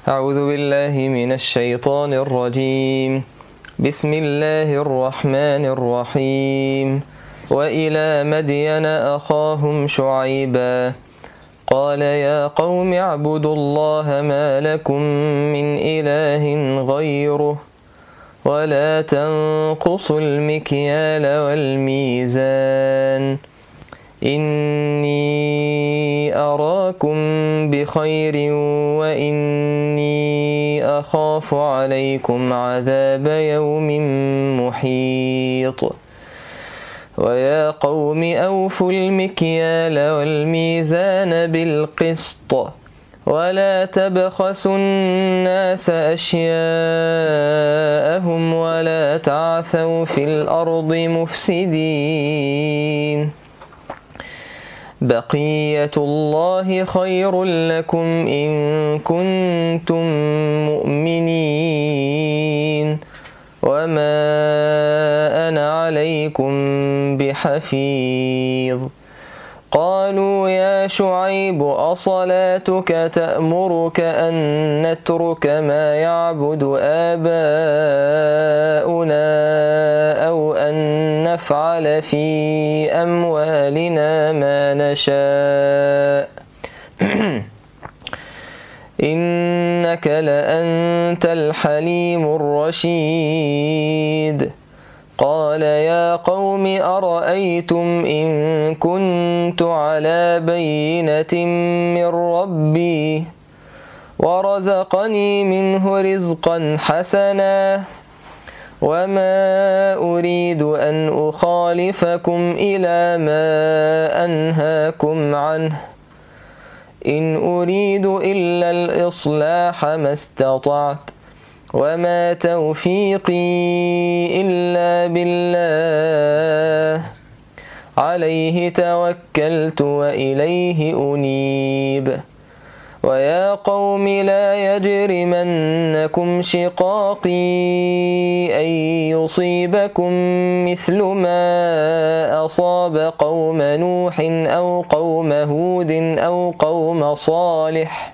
أعوذ بالله من الشيطان الرجيم بسم الله الرحمن الرحيم وإلى مدين أخاهم شعيبا قال يا قوم اعبدوا الله ما لكم من إله غيره ولا تنقصوا المكيال والميزان إني أراكم بخير وإني أخاف عليكم عذاب يوم محيط ويا قوم أوفوا المكيال والميزان بالقسط ولا تبخسوا الناس أشياءهم ولا تعثوا في الأرض مفسدين بقية الله خير لكم إن كنتم مؤمنين وما أنا عليكم بحفيظ قالوا يا شعيب أصلاتك تأمرك أن نترك ما يعبد آباؤنا أو أن نفعل في أموالنا ما نشاء إنك لأنت الحليم الرشيد قال يا قوم أرأيتم إن كنت على بينة من ربي ورزقني منه رزقا حسنا وما أريد أن أخالفكم إلى ما أنهاكم عنه إن أريد إلا الإصلاح ما استطعت وما توفيقي إلا بالله عليه توكلت وإليه أنيب ويا قوم لا يجرمنكم شقاقي أن يصيبكم مثل ما أصاب قوم نوح أو قوم هود أو قوم صالح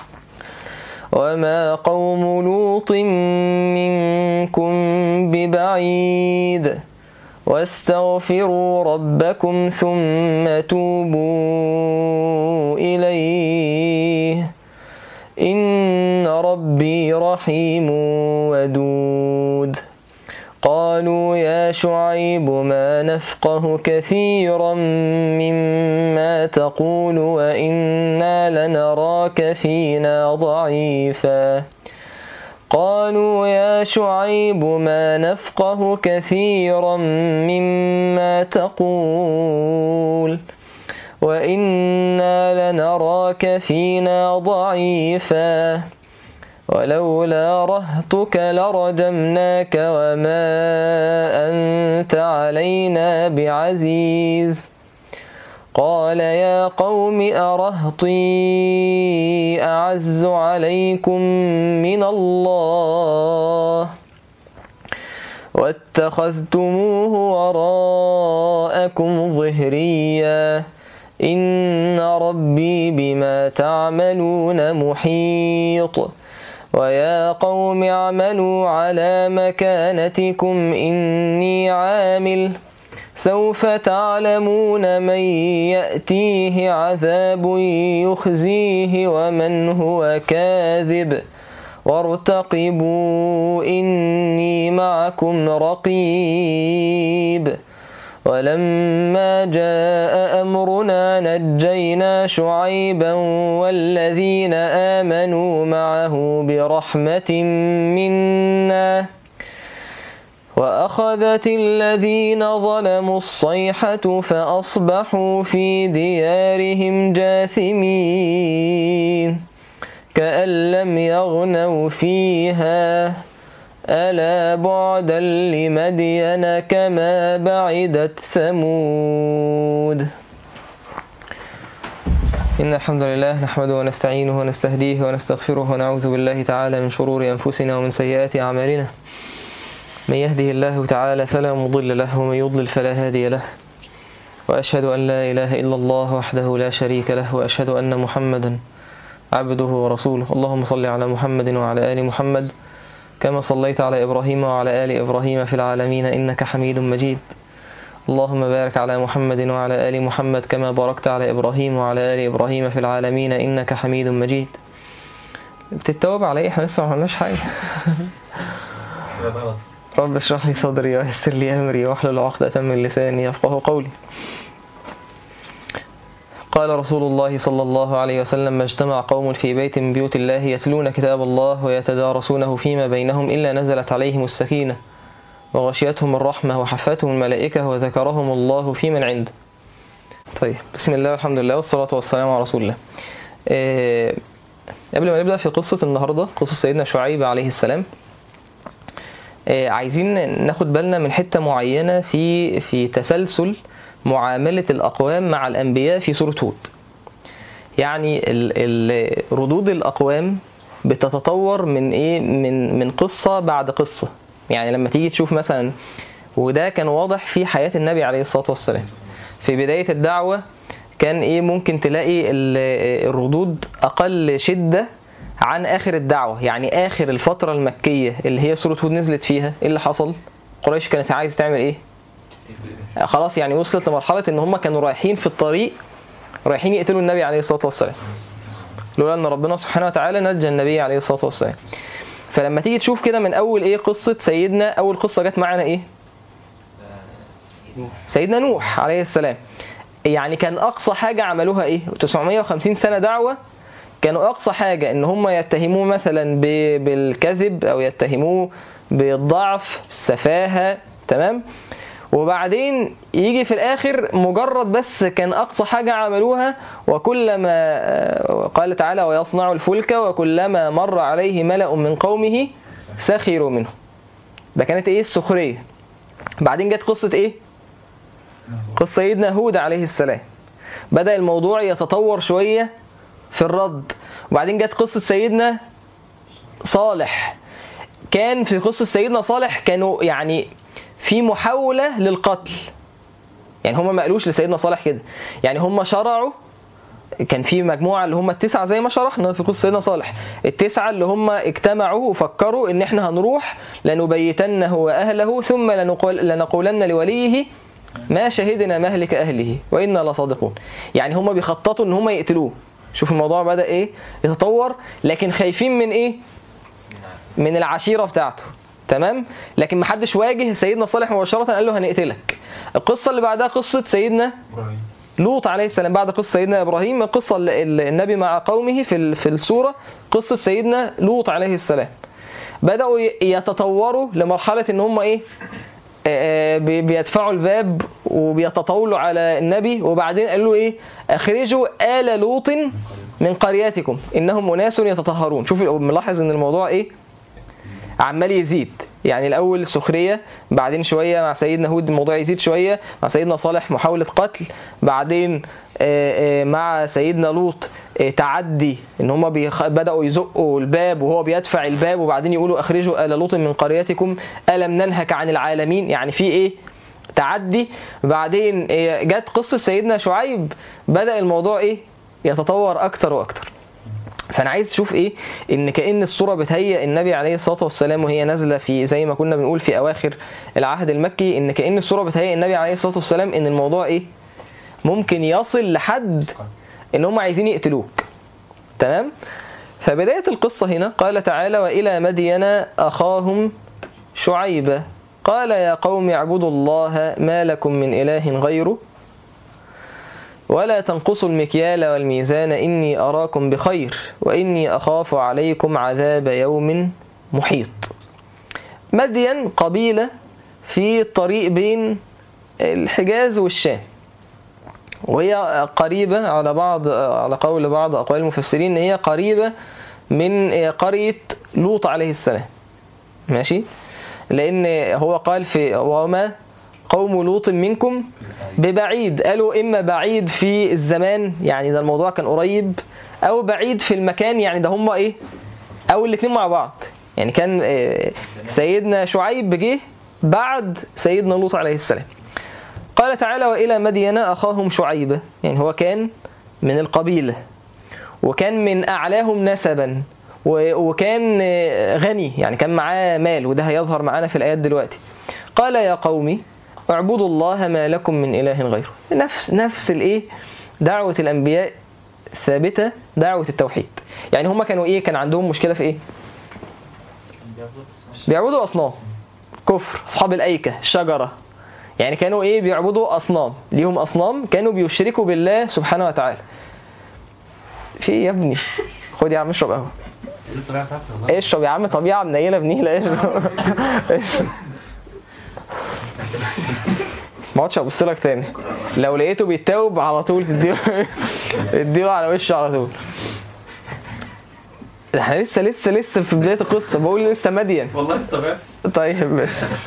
وما قوم لوط منكم ببعيد واستغفروا ربكم ثم توبوا إليه إن ربي رحيم ودود قالوا يا شعيب ما نفقه كثيرا مما تقول وإنا لنراك فينا ضعيفا قالوا يا شعيب ما نفقه كثيرا مما تقول وإنا لنراك فينا ضعيفا ولولا رهطك لرجمناك وما أنت علينا بعزيز قال يا قوم أرهطي أعز عليكم من الله واتخذتموه وراءكم ظهريا إن ربي بما تعملون محيط ويا قوم اعملوا على مكانتكم إني عامل سوف تعلمون من يأتيه عذاب يخزيه ومن هو كاذب وارتقبوا إني معكم رقيب ولما جاء أمرنا نجينا شعيبا والذين آمنوا معه برحمة منا وأخذت الذين ظلموا الصيحة فأصبحوا في ديارهم جاثمين كأن لم يغنوا فيها ألا بعدا لمدين كما بعدت ثمود إن الحمد لله نحمده ونستعينه ونستهديه ونستغفره ونعوذ بالله تعالى من شرور أنفسنا ومن سيئات أعمالنا من يهده الله تعالى فلا مضل له ومن يضلل فلا هادي له وأشهد أن لا إله إلا الله وحده لا شريك له وأشهد أن محمدا عبده ورسوله اللهم صل على محمد وعلى آل محمد كما صليت على إبراهيم وعلى آل إبراهيم في العالمين إنك حميد مجيد اللهم بارك على محمد وعلى آل محمد كما باركت على إبراهيم وعلى آل إبراهيم في العالمين إنك حميد مجيد بتتوب على إيه احنا لسه ما عملناش حاجة رب اشرح لي صدري ويسر لي أمري واحلل عقدة من لساني يفقه قولي قال رسول الله صلى الله عليه وسلم ما اجتمع قوم في بيت من بيوت الله يتلون كتاب الله ويتدارسونه فيما بينهم إلا نزلت عليهم السكينة وغشيتهم الرحمة وحفتهم الملائكة وذكرهم الله في من عنده طيب بسم الله والحمد لله والصلاة والسلام على رسول الله إيه قبل ما نبدأ في قصة النهاردة قصة سيدنا شعيب عليه السلام إيه عايزين ناخد بالنا من حتة معينة في في تسلسل معاملة الأقوام مع الأنبياء في سورة هود يعني ال ال ردود الأقوام بتتطور من إيه من من قصة بعد قصة يعني لما تيجي تشوف مثلا وده كان واضح في حياة النبي عليه الصلاة والسلام في بداية الدعوة كان إيه ممكن تلاقي الردود أقل شدة عن آخر الدعوة يعني آخر الفترة المكية اللي هي سورة هود نزلت فيها إيه اللي حصل قريش كانت عايزة تعمل إيه خلاص يعني وصلت لمرحلة ان هم كانوا رايحين في الطريق رايحين يقتلوا النبي عليه الصلاة والسلام لولا ان ربنا سبحانه وتعالى نجى النبي عليه الصلاة والسلام فلما تيجي تشوف كده من اول ايه قصة سيدنا اول قصة جت معانا ايه سيدنا نوح عليه السلام يعني كان اقصى حاجة عملوها ايه 950 سنة دعوة كانوا اقصى حاجة ان هم يتهموه مثلا بالكذب او يتهموه بالضعف السفاهة تمام وبعدين يجي في الاخر مجرد بس كان اقصى حاجه عملوها وكلما قال تعالى ويصنع الفلك وكلما مر عليه ملا من قومه سخروا منه ده كانت ايه السخريه بعدين جت قصه ايه قصه سيدنا هود عليه السلام بدا الموضوع يتطور شويه في الرد وبعدين جت قصه سيدنا صالح كان في قصه سيدنا صالح كانوا يعني في محاولة للقتل يعني هم ما قالوش لسيدنا صالح كده يعني هم شرعوا كان في مجموعة اللي هم التسعة زي ما شرحنا في قصة سيدنا صالح التسعة اللي هم اجتمعوا وفكروا ان احنا هنروح لنبيتنه وأهله ثم لنقول لنقولن لوليه ما شهدنا مهلك أهله وإنا لصادقون يعني هم بيخططوا ان هم يقتلوه شوف الموضوع بدأ ايه يتطور لكن خايفين من ايه من العشيرة بتاعته تمام لكن ما حدش واجه سيدنا صالح مباشره قال له هنقتلك القصه اللي بعدها قصه سيدنا لوط عليه السلام بعد قصه سيدنا ابراهيم القصه اللي النبي مع قومه في في السوره قصه سيدنا لوط عليه السلام بداوا يتطوروا لمرحله ان هم ايه بيدفعوا الباب وبيتطاولوا على النبي وبعدين قالوا ايه اخرجوا آل لوط من قريتكم انهم اناس يتطهرون شوف ملاحظ ان الموضوع ايه عمال يزيد يعني الاول سخريه بعدين شويه مع سيدنا هود الموضوع يزيد شويه مع سيدنا صالح محاوله قتل بعدين مع سيدنا لوط تعدي ان هم بداوا يزقوا الباب وهو بيدفع الباب وبعدين يقولوا اخرجوا ال لوط من قريتكم الم ننهك عن العالمين يعني في ايه تعدي بعدين جت قصه سيدنا شعيب بدا الموضوع ايه يتطور اكتر واكتر فانا عايز اشوف ايه ان كان الصوره بتهيئ النبي عليه الصلاه والسلام وهي نازله في زي ما كنا بنقول في اواخر العهد المكي ان كان الصوره بتهيئ النبي عليه الصلاه والسلام ان الموضوع ايه ممكن يصل لحد ان هم عايزين يقتلوك تمام فبدايه القصه هنا قال تعالى والى مدين اخاهم شعيبه قال يا قوم اعبدوا الله ما لكم من اله غيره ولا تنقصوا المكيال والميزان إني أراكم بخير وإني أخاف عليكم عذاب يوم محيط مدين قبيلة في الطريق بين الحجاز والشام وهي قريبة على بعض على قول بعض أقوال المفسرين إن هي قريبة من قرية لوط عليه السلام ماشي لأن هو قال في وما قوم لوط منكم ببعيد قالوا إما بعيد في الزمان يعني ده الموضوع كان قريب أو بعيد في المكان يعني ده هم إيه أو الاتنين مع بعض يعني كان سيدنا شعيب جه بعد سيدنا لوط عليه السلام قال تعالى وإلى مدين أخاهم شعيبة يعني هو كان من القبيلة وكان من اعلاهم نسبا و- وكان آه، غني يعني كان معاه مال وده هيظهر معانا في الايات دلوقتي قال يا قوم اعبدوا الله ما لكم من اله غيره نفس نفس الايه دعوه الانبياء ثابته دعوه التوحيد يعني هم كانوا ايه كان عندهم مشكله في ايه بيعبدوا اصنام كفر اصحاب الايكه الشجره يعني كانوا ايه بيعبدوا اصنام ليهم اصنام كانوا بيشركوا بالله سبحانه وتعالى في إيه يا ابني خد يا عم اشرب قهوه ايه الطريقه بتاعتك والله اشرب يا عم طبيعه منيله بنيله اشرب اشرب. ما اقعدش ابص لك تاني لو لقيته بيتوب على طول تديله اديله على وشه على طول احنا لسه لسه لسه في بدايه القصه بقول لسه مدين والله استبعدت طيب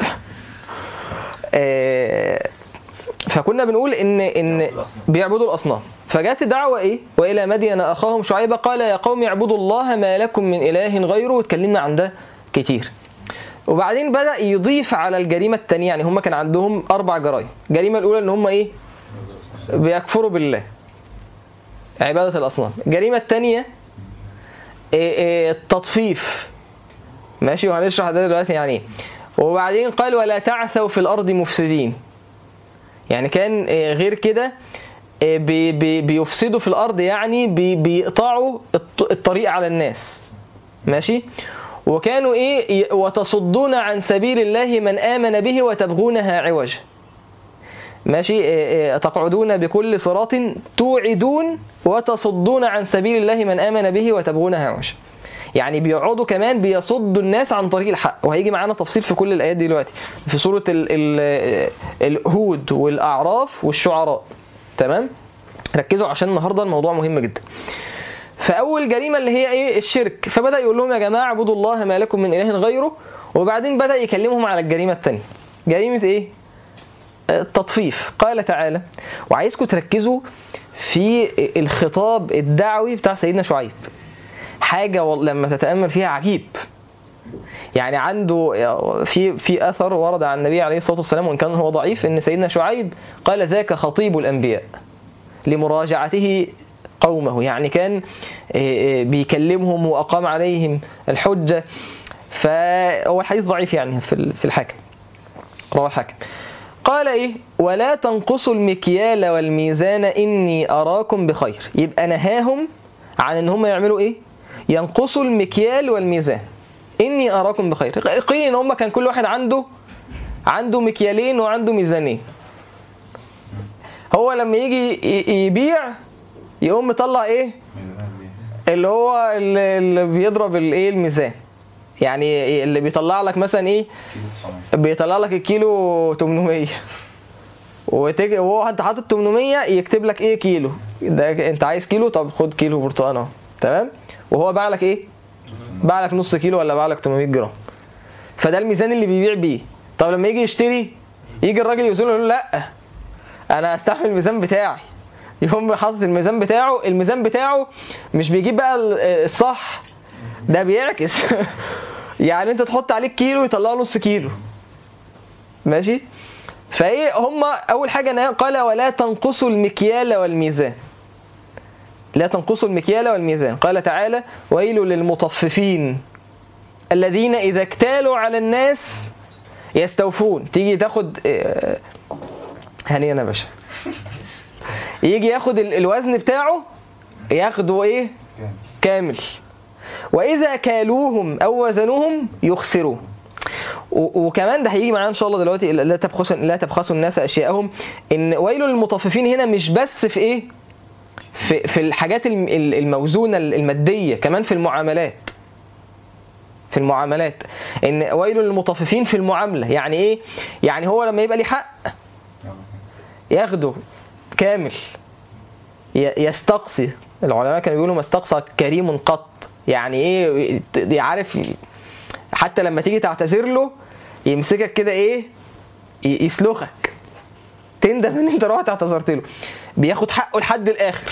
آه، فكنا بنقول ان ان بيعبدوا الاصنام فجت دعوه ايه والى مدين اخاهم شعيبا قال يا قوم اعبدوا الله ما لكم من اله غيره واتكلمنا عن ده كتير وبعدين بدا يضيف على الجريمه الثانيه يعني هم كان عندهم اربع جرائم الجريمه الاولى ان هم ايه بيكفروا بالله عباده الاصنام الجريمه الثانيه التطفيف ماشي وهنشرح ده دلوقتي يعني ايه وبعدين قال ولا تعثوا في الارض مفسدين يعني كان آه، غير كده آه، بي- بي- بيفسدوا في الارض يعني بي- بيقطعوا الط- الطريق على الناس ماشي وكانوا ايه ي- وتصدون عن سبيل الله من امن به وتبغونها عوجا ماشي آه، آه، تقعدون بكل صراط توعدون وتصدون عن سبيل الله من امن به وتبغونها عوجا يعني بيقعدوا كمان بيصدوا الناس عن طريق الحق وهيجي معانا تفصيل في كل الايات دي دلوقتي في سوره ال ال الهود والاعراف والشعراء تمام ركزوا عشان النهارده الموضوع مهم جدا فاول جريمه اللي هي ايه الشرك فبدا يقول لهم يا جماعه اعبدوا الله ما لكم من اله غيره وبعدين بدا يكلمهم على الجريمه الثانيه جريمه ايه التطفيف قال تعالى وعايزكم تركزوا في الخطاب الدعوي بتاع سيدنا شعيب حاجه وال- لما تتامل فيها عجيب يعني عنده في في اثر ورد عن النبي عليه الصلاه والسلام وان كان هو ضعيف ان سيدنا شعيب قال ذاك خطيب الانبياء لمراجعته قومه يعني كان آه، آه، بيكلمهم واقام عليهم الحجه فهو الحديث ضعيف يعني في ال- في الحاكم رواه الحاكم قال ايه ولا تنقصوا المكيال والميزان اني اراكم بخير يبقى نهاهم عن ان هم يعملوا ايه ينقصوا المكيال والميزان اني اراكم بخير قيل ان هم كان كل واحد عنده عنده مكيالين وعنده ميزانين هو لما يجي ي- يبيع يقوم مطلع ايه اللي هو اللي اللي بيضرب الايه الميزان يعني اللي بيطلع لك مثلا ايه بيطلع لك الكيلو 800 وتجي وهو انت حاطط 800 يكتب لك ايه كيلو ده انت عايز كيلو طب خد كيلو برتقال اهو تمام وهو باع لك ايه باع لك نص كيلو ولا باع لك 800 جرام فده الميزان اللي بيبيع بيه طب لما يجي يشتري يجي الراجل يوزنه يقول له لا انا هستحمل الميزان بتاعي يقوم حاطط الميزان بتاعه الميزان بتاعه مش بيجيب بقى ال- الصح ده بيعكس يعني انت تحط عليه كيلو يطلع نص كيلو ماشي فايه هم اول حاجه إن قال ولا تنقصوا المكيال والميزان لا تنقصوا المكيال والميزان قال تعالى ويل للمطففين الذين اذا اكتالوا على الناس يستوفون تيجي تاخد اه، هنيئا يا باشا يجي ياخد ال- الوزن بتاعه ياخده ايه كامل واذا كالوهم او وزنوهم يخسرون و- وكمان ده هيجي معانا ان شاء الله دلوقتي لا تبخسوا لا تبخسوا الناس اشياءهم ان ويل للمطففين هنا مش بس في ايه في في الحاجات الم- ال- الموزونه الماديه كمان في المعاملات في المعاملات ان ويل للمطففين في المعامله يعني ايه يعني هو لما يبقى ليه حق ياخده كامل ي- يستقصي العلماء كانوا بيقولوا ما استقصى كريم قط يعني ايه ي- عارف ي- حتى لما تيجي تعتذر له يمسكك كده ايه ي- يسلخك تندم ان انت رحت اعتذرت له بياخد حقه لحد الاخر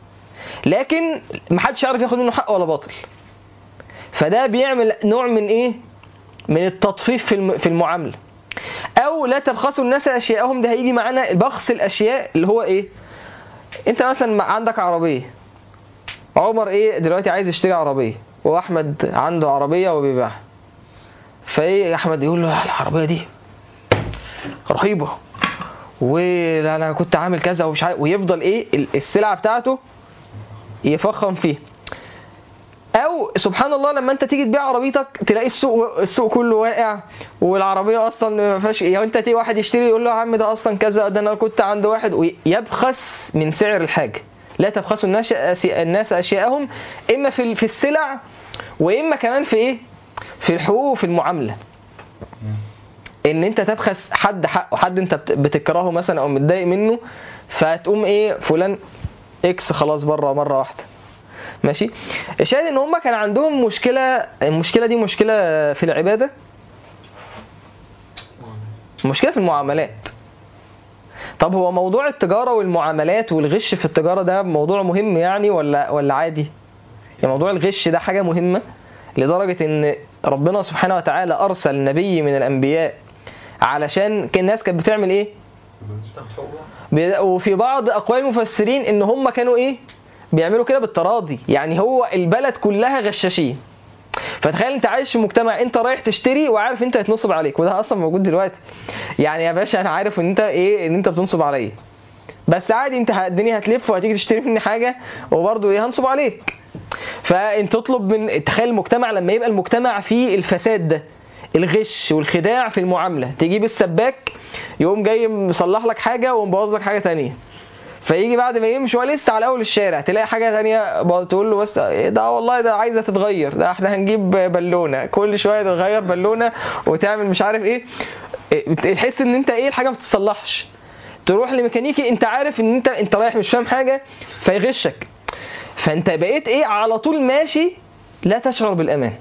لكن محدش يعرف ياخد منه حق ولا باطل فده بيعمل نوع من ايه من التطفيف في الم- في المعامله او لا تبخسوا الناس اشياءهم ده هيجي معانا بخس الاشياء اللي هو ايه انت مثلا عندك عربيه عمر ايه دلوقتي عايز يشتري عربيه واحمد عنده عربيه وبيبيعها فايه احمد يقول له العربيه دي رهيبه ولا انا كنت عامل كذا ومش عارف ويفضل ايه ال- السلعه بتاعته يفخم فيها او سبحان الله لما انت تيجي تبيع عربيتك تلاقي السوق السوق كله واقع والعربيه اصلا ما فيهاش يعني انت تيجي واحد يشتري يقول له يا عم ده اصلا كذا ده انا كنت عند واحد ويبخس من سعر الحاجه لا تبخسوا الناس الناس اشياءهم اما في ال- في السلع واما كمان في ايه في الحقوق وفي المعامله ان انت تبخس حد حقه حد انت بت- بتكرهه مثلا او متضايق منه فتقوم ايه فلان اكس خلاص بره مره واحده ماشي الشاهد ان هم كان عندهم مشكله المشكله دي مشكله في العباده مشكله في المعاملات طب هو موضوع التجاره والمعاملات والغش في التجاره ده موضوع مهم يعني ولا ولا عادي يعني موضوع الغش ده حاجه مهمه لدرجه ان ربنا سبحانه وتعالى ارسل نبي من الانبياء علشان كان الناس كانت بتعمل ايه بي- وفي بعض اقوال المفسرين ان هم كانوا ايه بيعملوا كده بالتراضي يعني هو البلد كلها غشاشين فتخيل انت عايش في مجتمع انت رايح تشتري وعارف انت هيتنصب عليك وده اصلا موجود دلوقتي يعني يا باشا انا عارف ان انت ايه ان انت بتنصب عليا بس عادي انت ه- الدنيا هتلف وهتيجي تشتري مني حاجه وبرضه ايه هنصب عليك فانت تطلب من تخيل المجتمع لما يبقى المجتمع فيه الفساد ده الغش والخداع في المعامله تجيب السباك يقوم جاي مصلح لك حاجه ومبوظ لك حاجه تانية فيجي بعد ما يمشي هو لسه على اول الشارع تلاقي حاجه تانية ب- تقول له بس إيه ده والله ده عايزه تتغير ده احنا هنجيب بالونه كل شويه تتغير بالونه وتعمل مش عارف ايه إيه، تحس ان انت ايه الحاجه ما بتتصلحش تروح لميكانيكي انت عارف ان انت انت رايح مش فاهم حاجه فيغشك فانت بقيت ايه على طول ماشي لا تشعر بالامان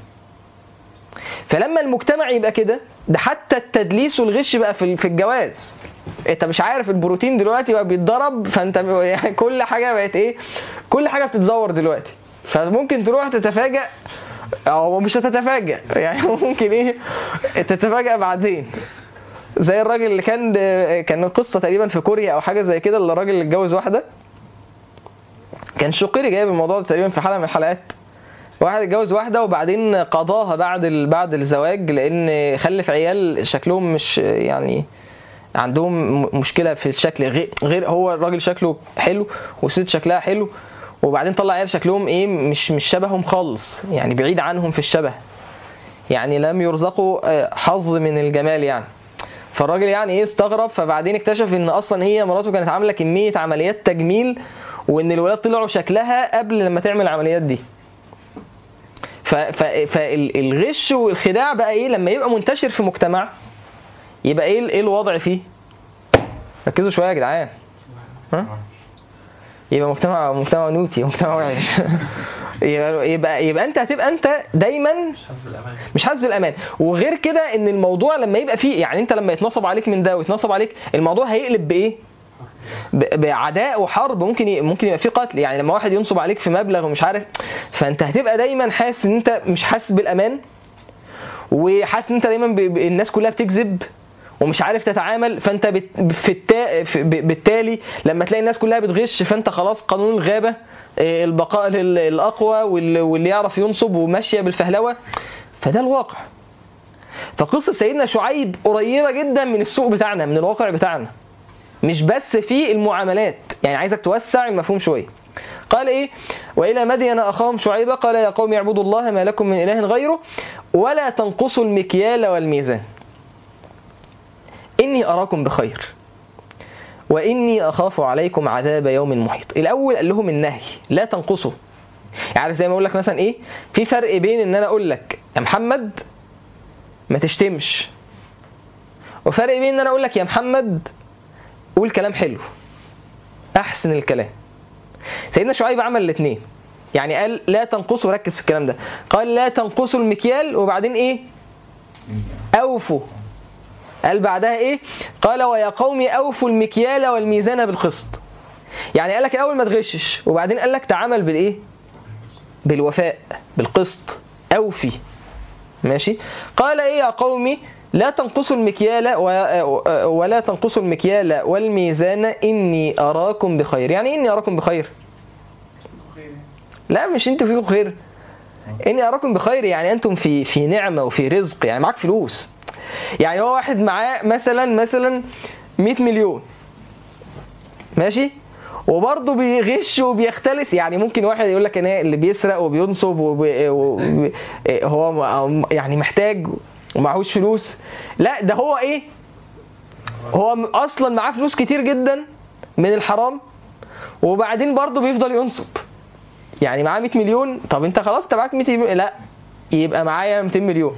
فلما المجتمع يبقى كده ده حتى التدليس والغش بقى في في الجواز انت مش عارف البروتين دلوقتي بقى بيتضرب فانت ب- يعني كل حاجه بقت ايه كل حاجه بتتزور دلوقتي فممكن تروح تتفاجأ او مش هتتفاجأ يعني ممكن ايه تتفاجأ بعدين زي الراجل اللي كان كان قصه تقريبا في كوريا او حاجه زي كده اللي الراجل اللي اتجوز واحده كان شقيري جايب الموضوع ده تقريبا في حلقه من الحلقات واحد اتجوز واحده وبعدين قضاها بعد ال... بعد الزواج لان خلف عيال شكلهم مش يعني عندهم م- مشكله في الشكل غير غير هو الراجل شكله حلو والست شكلها حلو وبعدين طلع عيال شكلهم ايه مش مش شبههم خالص يعني بعيد عنهم في الشبه يعني لم يرزقوا آه، حظ من الجمال يعني فالراجل يعني ايه استغرب فبعدين اكتشف ان اصلا هي مراته كانت عامله كميه عمليات تجميل وان الولاد طلعوا شكلها قبل لما تعمل العمليات دي ف- ف- فالغش والخداع بقى ايه لما يبقى منتشر في مجتمع يبقى ايه ايه الوضع فيه ركزوا شويه يا جدعان ها يبقى مجتمع مجتمع نوتي مجتمع وحش يبقى يبقى يبقى انت هتبقى انت دايما مش حاسس بالامان مش حاسس بالامان وغير كده ان الموضوع لما يبقى فيه يعني انت لما يتنصب عليك من ده ويتنصب عليك الموضوع هيقلب بايه ب- بعداء وحرب ممكن ي... ممكن يبقى فيه قتل يعني لما واحد ينصب عليك في مبلغ ومش عارف فانت هتبقى دايما حاسس ان انت مش حاسس بالامان وحاسس ان انت دايما ب... ب... الناس كلها بتكذب ومش عارف تتعامل فانت بت... في التا... في... ب... بالتالي لما تلاقي الناس كلها بتغش فانت خلاص قانون الغابه آه، البقاء لل- الاقوى وال... واللي يعرف ينصب وماشيه بالفهلوه فده الواقع فقصه سيدنا شعيب قريبه جدا من السوق بتاعنا من الواقع بتاعنا مش بس في المعاملات يعني عايزك توسع المفهوم شويه قال ايه والى مدين اخاهم شعيبا قال يا قوم اعبدوا الله ما لكم من اله غيره ولا تنقصوا المكيال والميزان اني اراكم بخير واني اخاف عليكم عذاب يوم محيط الاول قال لهم النهي لا تنقصوا يعني عارف زي ما اقول لك مثلا ايه في فرق بين ان انا اقول لك يا محمد ما تشتمش وفرق بين ان انا اقول لك يا محمد قول كلام حلو احسن الكلام سيدنا شعيب عمل الاثنين يعني قال لا تنقصوا ركز في الكلام ده قال لا تنقصوا المكيال وبعدين ايه اوفوا قال بعدها ايه قال ويا قوم اوفوا المكيال والميزان بالقسط يعني قال لك الاول ما تغشش وبعدين قال لك تعامل بالايه بالوفاء بالقسط اوفي ماشي قال ايه يا قومي لا تنقصوا المكيال و- ولا تنقصوا المكيال والميزان اني اراكم بخير يعني إيه اني اراكم بخير لا مش انتوا فيكم خير اني اراكم بخير يعني انتم في في نعمه وفي رزق يعني معاك فلوس يعني هو واحد معاه مثلا مثلا 100 مليون ماشي وبرضه بيغش وبيختلس يعني ممكن واحد يقول لك انا اللي بيسرق وبينصب وبي وبي هو م- يعني محتاج ومعهوش فلوس لا ده هو ايه هو م- اصلا معاه فلوس كتير جدا من الحرام وبعدين برضه بيفضل ينصب يعني معاه 100 مليون طب انت خلاص انت معاك 100 مليون لا يبقى معايا 200 مليون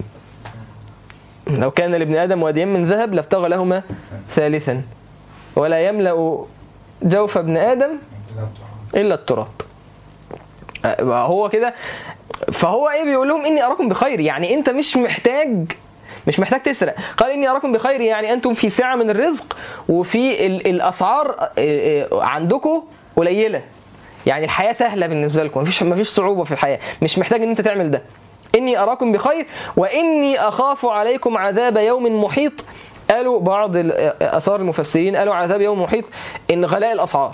لو كان لابن ادم واديان من ذهب لابتغى لهما ثالثا ولا يملا جوف ابن ادم الا التراب أه، هو كده فهو ايه بيقول لهم اني اراكم بخير يعني انت مش محتاج مش محتاج تسرق قال اني اراكم بخير يعني انتم في سعه من الرزق وفي ال- الاسعار أه، أه، عندكم قليله يعني الحياه سهله بالنسبه لكم مفيش مفيش صعوبه في الحياه مش محتاج ان انت تعمل ده اني اراكم بخير واني اخاف عليكم عذاب يوم محيط قالوا بعض ال- اثار المفسرين قالوا عذاب يوم محيط ان غلاء الاسعار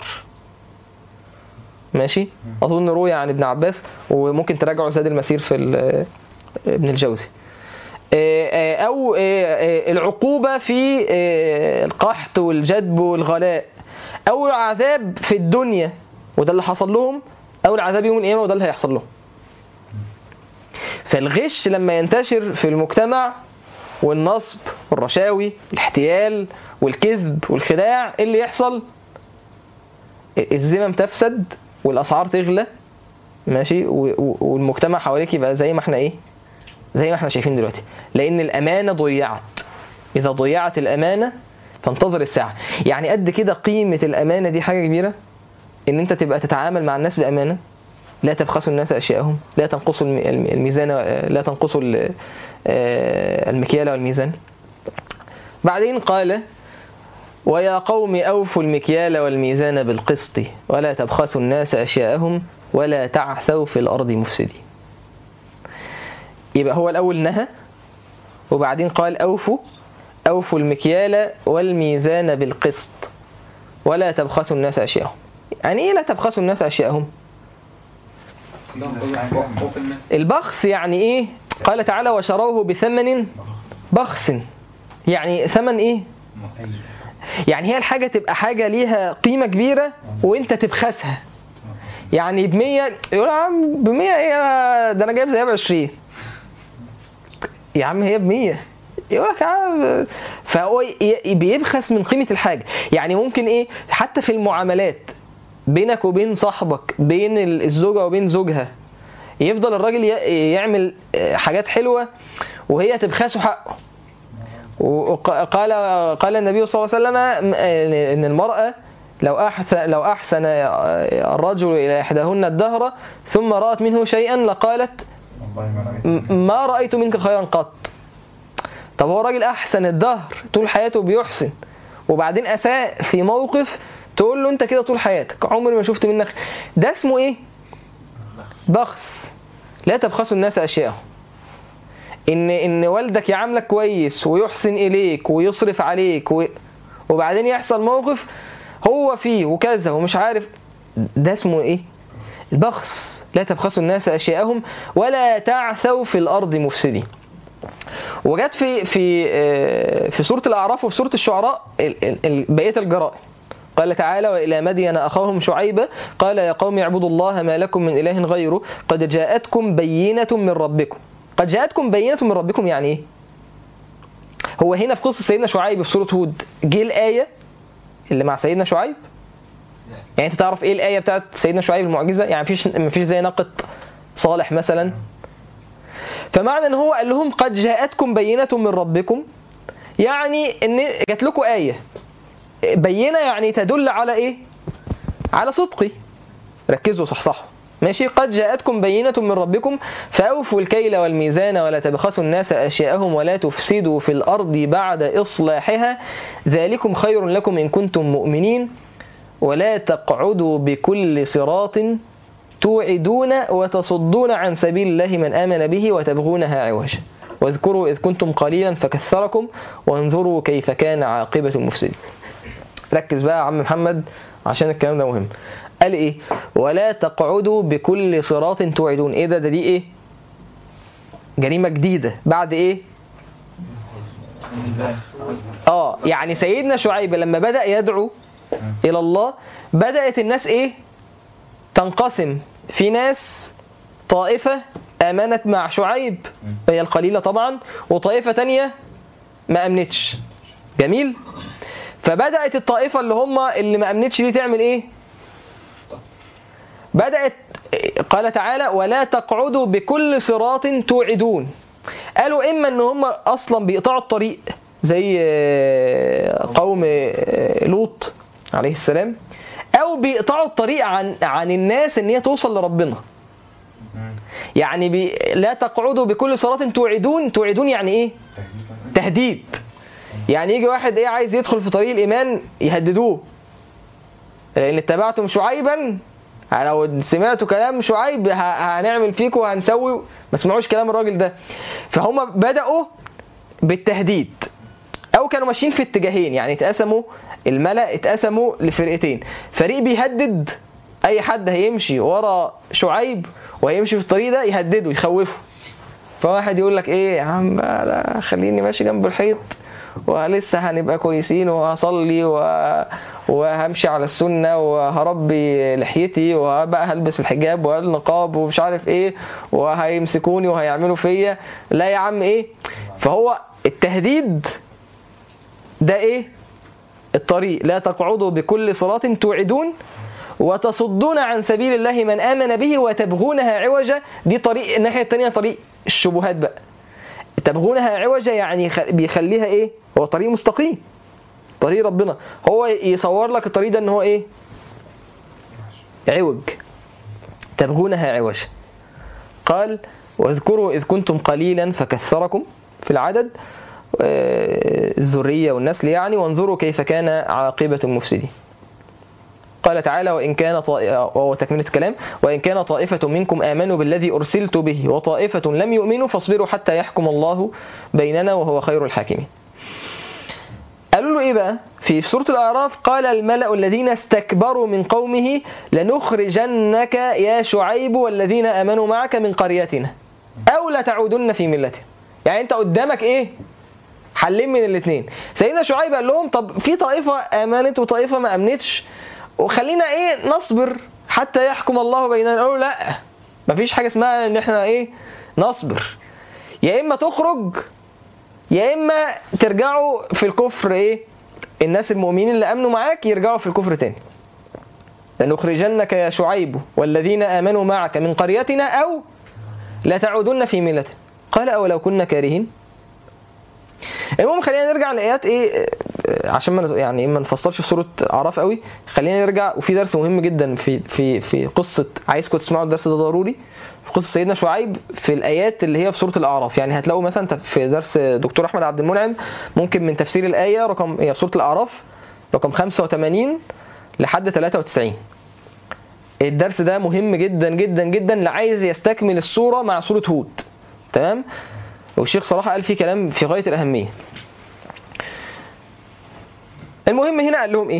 ماشي اظن روي عن ابن عباس وممكن تراجعوا زاد المسير في ال- ابن الجوزي آه، آه، او آه، آه، العقوبه في آه، القحط والجدب والغلاء او العذاب في الدنيا وده اللي حصل لهم او العذاب يوم القيامه وده اللي هيحصل لهم فالغش لما ينتشر في المجتمع والنصب والرشاوي والاحتيال والكذب والخداع ايه اللي يحصل الذمم تفسد والاسعار تغلى ماشي و- و- والمجتمع حواليك يبقى زي ما احنا ايه زي ما احنا شايفين دلوقتي لان الامانه ضيعت اذا ضيعت الامانه فانتظر الساعه يعني قد كده قيمه الامانه دي حاجه كبيره ان انت تبقى تتعامل مع الناس بامانه لا تبخسوا الناس اشياءهم لا تنقصوا الم- الم- الميزان لا تنقصوا ال- آه، المكيال والميزان بعدين قال ويا قوم أوفوا المكيال والميزان بالقسط ولا تبخسوا الناس أشياءهم ولا تعثوا في الأرض مفسدين يبقى هو الأول نهى وبعدين قال أوفوا أوفوا المكيال والميزان بالقسط ولا تبخسوا الناس أشياءهم يعني إيه لا تبخسوا الناس أشياءهم البخس يعني إيه قال تعالى وشروه بثمن بخس يعني ثمن إيه يعني هي الحاجة تبقى حاجة ليها قيمة كبيرة وانت تبخسها يعني ب 100 يقول يا عم ب 100 ايه ده انا جايب زيها ب 20 يا عم هي ب 100 يقول لك يا عم فهو ي- بيبخس من قيمة الحاجة يعني ممكن ايه حتى في المعاملات بينك وبين صاحبك بين ال- الزوجة وبين زوجها يفضل الراجل ي- يعمل آه، حاجات حلوة وهي تبخسه حقه وقال قال النبي صلى الله عليه وسلم ان المرأة لو احسن لو احسن الرجل الى احداهن الدهر ثم رأت منه شيئا لقالت م- ما رأيت منك خيرا قط طب هو راجل احسن الدهر طول حياته بيحسن وبعدين اساء في موقف تقول له انت كده طول حياتك عمري ما شفت منك ده اسمه ايه بخس لا تبخسوا الناس اشياءهم ان ان والدك يعاملك كويس ويحسن اليك ويصرف عليك و... وبعدين يحصل موقف هو فيه وكذا ومش عارف ده اسمه ايه البخس لا تبخسوا الناس اشياءهم ولا تعثوا في الارض مفسدين وجت في في آه، في سوره الاعراف وفي سوره الشعراء ال- ال- ال- بقيه الجرائم قال تعالى والى مدين اخاهم شعيبا قال يا قوم اعبدوا الله ما لكم من اله غيره قد جاءتكم بينه من ربكم قد جاءتكم بينه من ربكم يعني ايه هو هنا في قصه سيدنا شعيب في سوره هود جه الايه اللي مع سيدنا شعيب يعني انت تعرف ايه الايه بتاعت سيدنا شعيب المعجزه يعني مفيش مفيش زي ناقه صالح مثلا فمعنى ان هو قال لهم قد جاءتكم بينه من ربكم يعني ان جات لكم ايه بينه يعني تدل على ايه على صدقي ركزوا صحصحوا ماشي قد جاءتكم بينة من ربكم فأوفوا الكيل والميزان ولا تبخسوا الناس أشياءهم ولا تفسدوا في الأرض بعد إصلاحها ذلكم خير لكم إن كنتم مؤمنين ولا تقعدوا بكل صراط توعدون وتصدون عن سبيل الله من آمن به وتبغونها عوجا واذكروا إذ كنتم قليلا فكثركم وانظروا كيف كان عاقبة المفسدين ركز بقى يا عم محمد عشان الكلام ده مهم قال ايه ولا تقعدوا بكل صراط توعدون ايه ده ده دي ايه جريمه جديده بعد ايه اه يعني سيدنا شعيب لما بدا يدعو الى الله بدات الناس ايه تنقسم في ناس طائفه امنت مع شعيب هي القليله طبعا وطائفه تانية ما امنتش جميل فبدات الطائفه اللي هم اللي ما امنتش دي تعمل ايه بدات قال تعالى ولا تقعدوا بكل صراط توعدون قالوا اما ان هم اصلا بيقطعوا الطريق زي آه، قوم آه، لوط عليه السلام او بيقطعوا الطريق عن عن الناس ان هي توصل لربنا يعني بي لا تقعدوا بكل صراط توعدون توعدون يعني ايه تهديد يعني يجي واحد ايه عايز يدخل في طريق الايمان يهددوه لان اتبعتم شعيبا لو سمعتوا كلام شعيب ه- هنعمل فيكم وهنسوي ما سمعوش كلام الراجل ده فهم بدأوا بالتهديد او كانوا ماشيين في اتجاهين يعني اتقسموا الملأ اتقسموا لفرقتين فريق بيهدد اي حد هيمشي ورا شعيب وهيمشي في الطريق ده يهدده يخوفه فواحد يقول لك ايه يا عم لا خليني ماشي جنب الحيط ولسه هنبقى كويسين وهصلي و... وهمشي على السنة وهربي لحيتي وبقى هلبس الحجاب والنقاب ومش عارف ايه وهيمسكوني وهيعملوا فيا لا يا عم ايه فهو التهديد ده ايه الطريق لا تقعدوا بكل صراط توعدون وتصدون عن سبيل الله من آمن به وتبغونها عوجا دي طريق الناحية التانية طريق الشبهات بقى تبغونها عوجا يعني خ- بيخليها ايه هو طريق مستقيم طريق ربنا هو يصور لك الطريق ده ان هو ايه عوج تبغونها عوجا قال واذكروا إذ كنتم قليلا فكثركم في العدد آه، الذرية والنسل يعني وانظروا كيف كان عاقبة المفسدين قال تعالى وإن كان طائفة وهو تكملة الكلام وإن كان طائفة منكم آمنوا بالذي أرسلت به وطائفة لم يؤمنوا فاصبروا حتى يحكم الله بيننا وهو خير الحاكمين قالوا له إيه بقى في في سورة الأعراف قال الملأ الذين استكبروا من قومه لنخرجنك يا شعيب والذين آمنوا معك من قريتنا أو لتعودن في ملتنا يعني أنت قدامك إيه حلين من الاثنين سيدنا شعيب قال لهم طب في طائفة آمنت وطائفة ما أمنتش وخلينا إيه نصبر حتى يحكم الله بيننا قالوا لا مفيش حاجة اسمها إن إحنا إيه نصبر يا إما تخرج يا إما ترجعوا في الكفر إيه الناس المؤمنين اللي أمنوا معاك يرجعوا في الكفر تاني لنخرجنك يا شعيب والذين آمنوا معك من قريتنا أو لتعودن في ملتنا قال أولو كنا كارهين المهم خلينا نرجع لايات ايه آه، عشان ما يعني ما نفصلش في سوره اعراف قوي خلينا نرجع وفي درس مهم جدا في في في قصه عايزكم تسمعوا الدرس ده ضروري في قصه سيدنا شعيب في الايات اللي هي في سوره الاعراف يعني هتلاقوا مثلا تف- في درس دكتور احمد عبد المنعم ممكن من تفسير الايه رقم هي سوره الاعراف رقم 85 لحد 93 الدرس ده مهم جدا جدا جدا اللي عايز يستكمل الصوره مع سوره هود تمام والشيخ صراحة قال فيه كلام في غاية الأهمية المهم هنا قال لهم إيه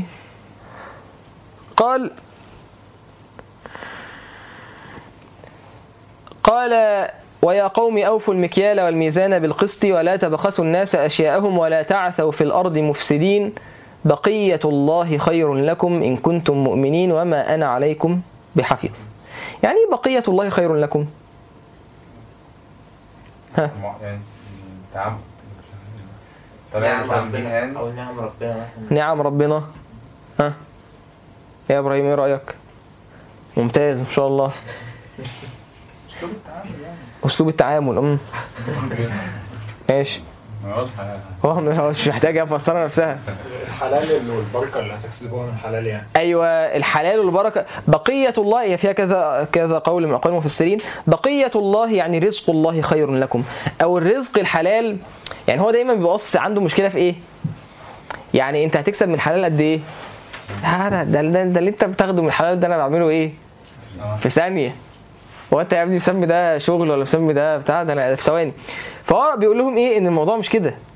قال قال ويا قوم أوفوا المكيال والميزان بالقسط ولا تبخسوا الناس أشياءهم ولا تعثوا في الأرض مفسدين بقية الله خير لكم إن كنتم مؤمنين وما أنا عليكم بحفيظ يعني إيه بقية الله خير لكم ها مع- يعني تعامل طريقة نعم التعامل بيها ربنا يعني او نعم ربنا مثلا نعم ربنا ها يا ابراهيم ايه رايك ممتاز ما شاء الله اسلوب التعامل يعني اسلوب التعامل امم ماشي واضحة هو مش محتاجه افسرها نفسها الحلال والبركة اللي هتكسبوها من حلال يعني ايوه الحلال والبركه بقيه الله هي فيها كذا كذا قول من اقوال المفسرين بقيه الله يعني رزق الله خير لكم او الرزق الحلال يعني هو دايما بيبقى أصل عنده مشكله في ايه يعني انت هتكسب من الحلال قد ايه آه ده, ده, ده, ده اللي انت بتاخده من الحلال ده انا بعمله ايه في ثانيه هو انت يا ابني مسمي ده شغل ولا مسمي ده بتاع ده انا في ثواني فهو بيقول لهم ايه ان الموضوع مش كده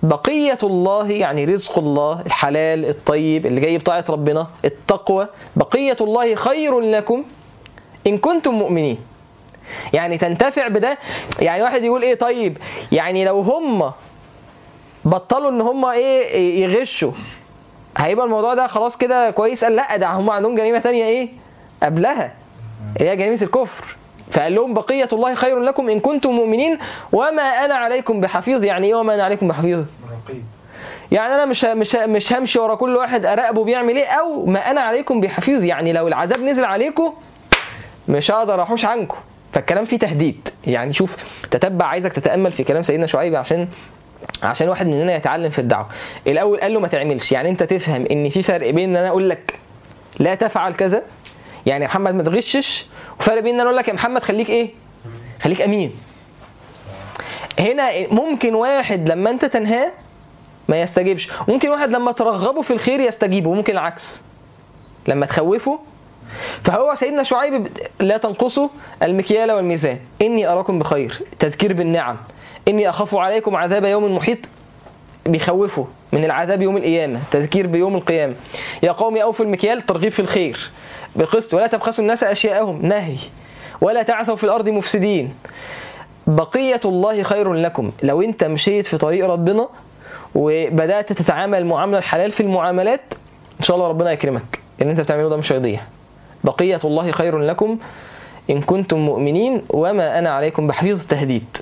بقية الله يعني رزق الله الحلال الطيب اللي جاي بطاعة ربنا التقوى بقية الله خير لكم إن كنتم مؤمنين يعني تنتفع بده يعني واحد يقول ايه طيب يعني لو هم بطلوا ان هم ايه يغشوا هيبقى الموضوع ده خلاص كده كويس قال لا ده هم عندهم جريمه تانية ايه قبلها اللي هي جريمه الكفر فقال لهم بقيه الله خير لكم ان كنتم مؤمنين وما انا عليكم بحفيظ يعني ايه وما انا عليكم بحفيظ رقيب يعني انا مش مش مش همشي ورا كل واحد اراقبه بيعمل ايه او ما انا عليكم بحفيظ يعني لو العذاب نزل عليكم مش هقدر احوش عنكم فالكلام فيه تهديد يعني شوف تتبع عايزك تتامل في كلام سيدنا شعيب عشان عشان واحد مننا يتعلم في الدعوه الاول قال له ما تعملش يعني انت تفهم ان في فرق بين ان انا اقول لك لا تفعل كذا يعني يا محمد ما تغشش وفرق بين ان انا اقول لك يا محمد خليك ايه خليك امين هنا ممكن واحد لما انت تنهاه ما يستجيبش ممكن واحد لما ترغبه في الخير يستجيب وممكن العكس لما تخوفه فهو سيدنا شعيب لا تنقصوا المكيال والميزان إني أراكم بخير تذكير بالنعم إني أخاف عليكم عذاب يوم محيط بيخوفوا من العذاب يوم القيامة تذكير بيوم القيامة يا قوم أوفوا المكيال ترغيب في الخير بالقسط ولا تبخسوا الناس أشياءهم نهي ولا تعثوا في الأرض مفسدين بقية الله خير لكم لو أنت مشيت في طريق ربنا وبدأت تتعامل معاملة الحلال في المعاملات إن شاء الله ربنا يكرمك اللي أنت بتعمله ده مش هيضيع بقية الله خير لكم إن كنتم مؤمنين وما أنا عليكم بحفيظ تهديد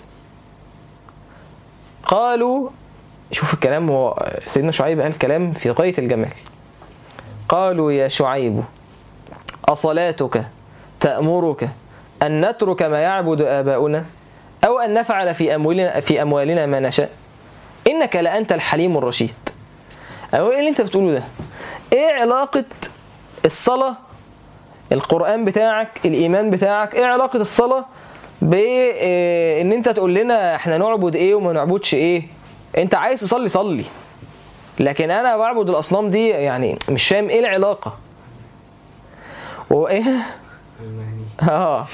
قالوا شوف الكلام هو سيدنا شعيب قال كلام في غاية الجمال قالوا يا شعيب أصلاتك تأمرك أن نترك ما يعبد آباؤنا أو أن نفعل في أموالنا, في أموالنا ما نشاء إنك لأنت الحليم الرشيد أو إيه اللي أنت بتقوله ده إيه علاقة الصلاة القرآن بتاعك الإيمان بتاعك إيه علاقة الصلاة بإن أنت تقول لنا إحنا نعبد إيه وما نعبدش إيه أنت عايز تصلي صلي لكن أنا بعبد الأصنام دي يعني مش فاهم إيه العلاقة وإيه اه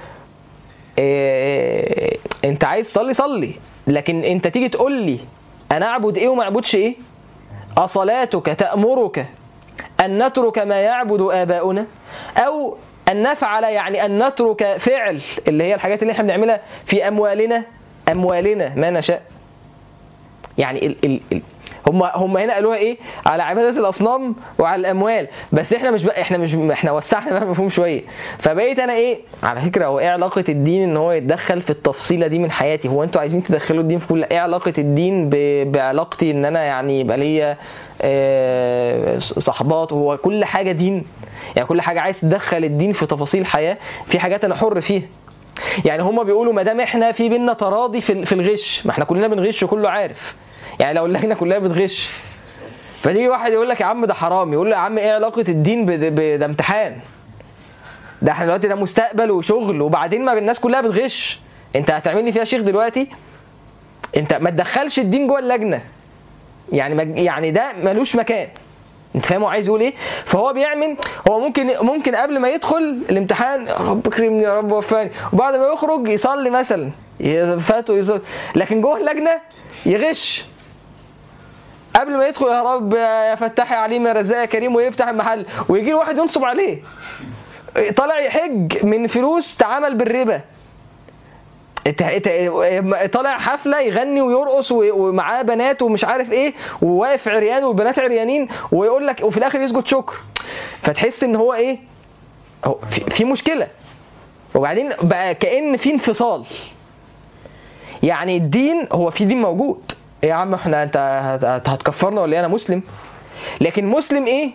إيه انت عايز تصلي صلي لكن انت تيجي تقول لي انا اعبد ايه وما اعبدش ايه اصلاتك تامرك ان نترك ما يعبد اباؤنا او ان نفعل يعني ان نترك فعل اللي هي الحاجات اللي احنا بنعملها في اموالنا اموالنا ما نشاء يعني ال ال ال هم هم هنا قالوها ايه على عباده الاصنام وعلى الاموال بس احنا مش بقى احنا مش احنا وسعنا بقى المفهوم شويه فبقيت انا ايه على فكره هو ايه علاقه الدين ان هو يتدخل في التفصيله دي من حياتي هو انتوا عايزين تدخلوا الدين في كل ايه علاقه الدين ب... بعلاقتي ان انا يعني يبقى ليا آه، صحبات وهو كل حاجه دين يعني كل حاجه عايز تدخل الدين في تفاصيل الحياه في حاجات انا حر فيها يعني هما بيقولوا ما دام احنا في بينا تراضي في في الغش ما احنا كلنا بنغش وكله عارف يعني لو اللجنه كلها بتغش فتيجي واحد يقول لك يا عم ده حرام يقول له يا عم ايه علاقه الدين بده ب- ده امتحان ده احنا دلوقتي ده مستقبل وشغل وبعدين ما الناس كلها بتغش انت هتعمل لي فيها شيخ دلوقتي انت ما تدخلش الدين جوه اللجنه يعني ما يعني ده ملوش مكان انت فاهم هو عايز يقول ايه فهو بيعمل هو ممكن ممكن قبل ما يدخل الامتحان يا رب اكرمني يا رب وفاني وبعد ما يخرج يصلي مثلا فاته يصلي لكن جوه اللجنه يغش قبل ما يدخل يا رب يا فتاح يا عليم يا رزاق يا كريم ويفتح المحل ويجي له واحد ينصب عليه طالع يحج من فلوس تعامل بالربا ات- ات- طالع حفله يغني ويرقص و- ومعاه بنات ومش عارف ايه وواقف عريان والبنات عريانين ويقول لك وفي الاخر يسجد شكر فتحس ان هو ايه هو في, في مشكله وبعدين بقى كأن في انفصال يعني الدين هو في دين موجود إيه يا عم احنا انت هت- هت- هتكفرنا ولا إيه؟ انا مسلم لكن مسلم ايه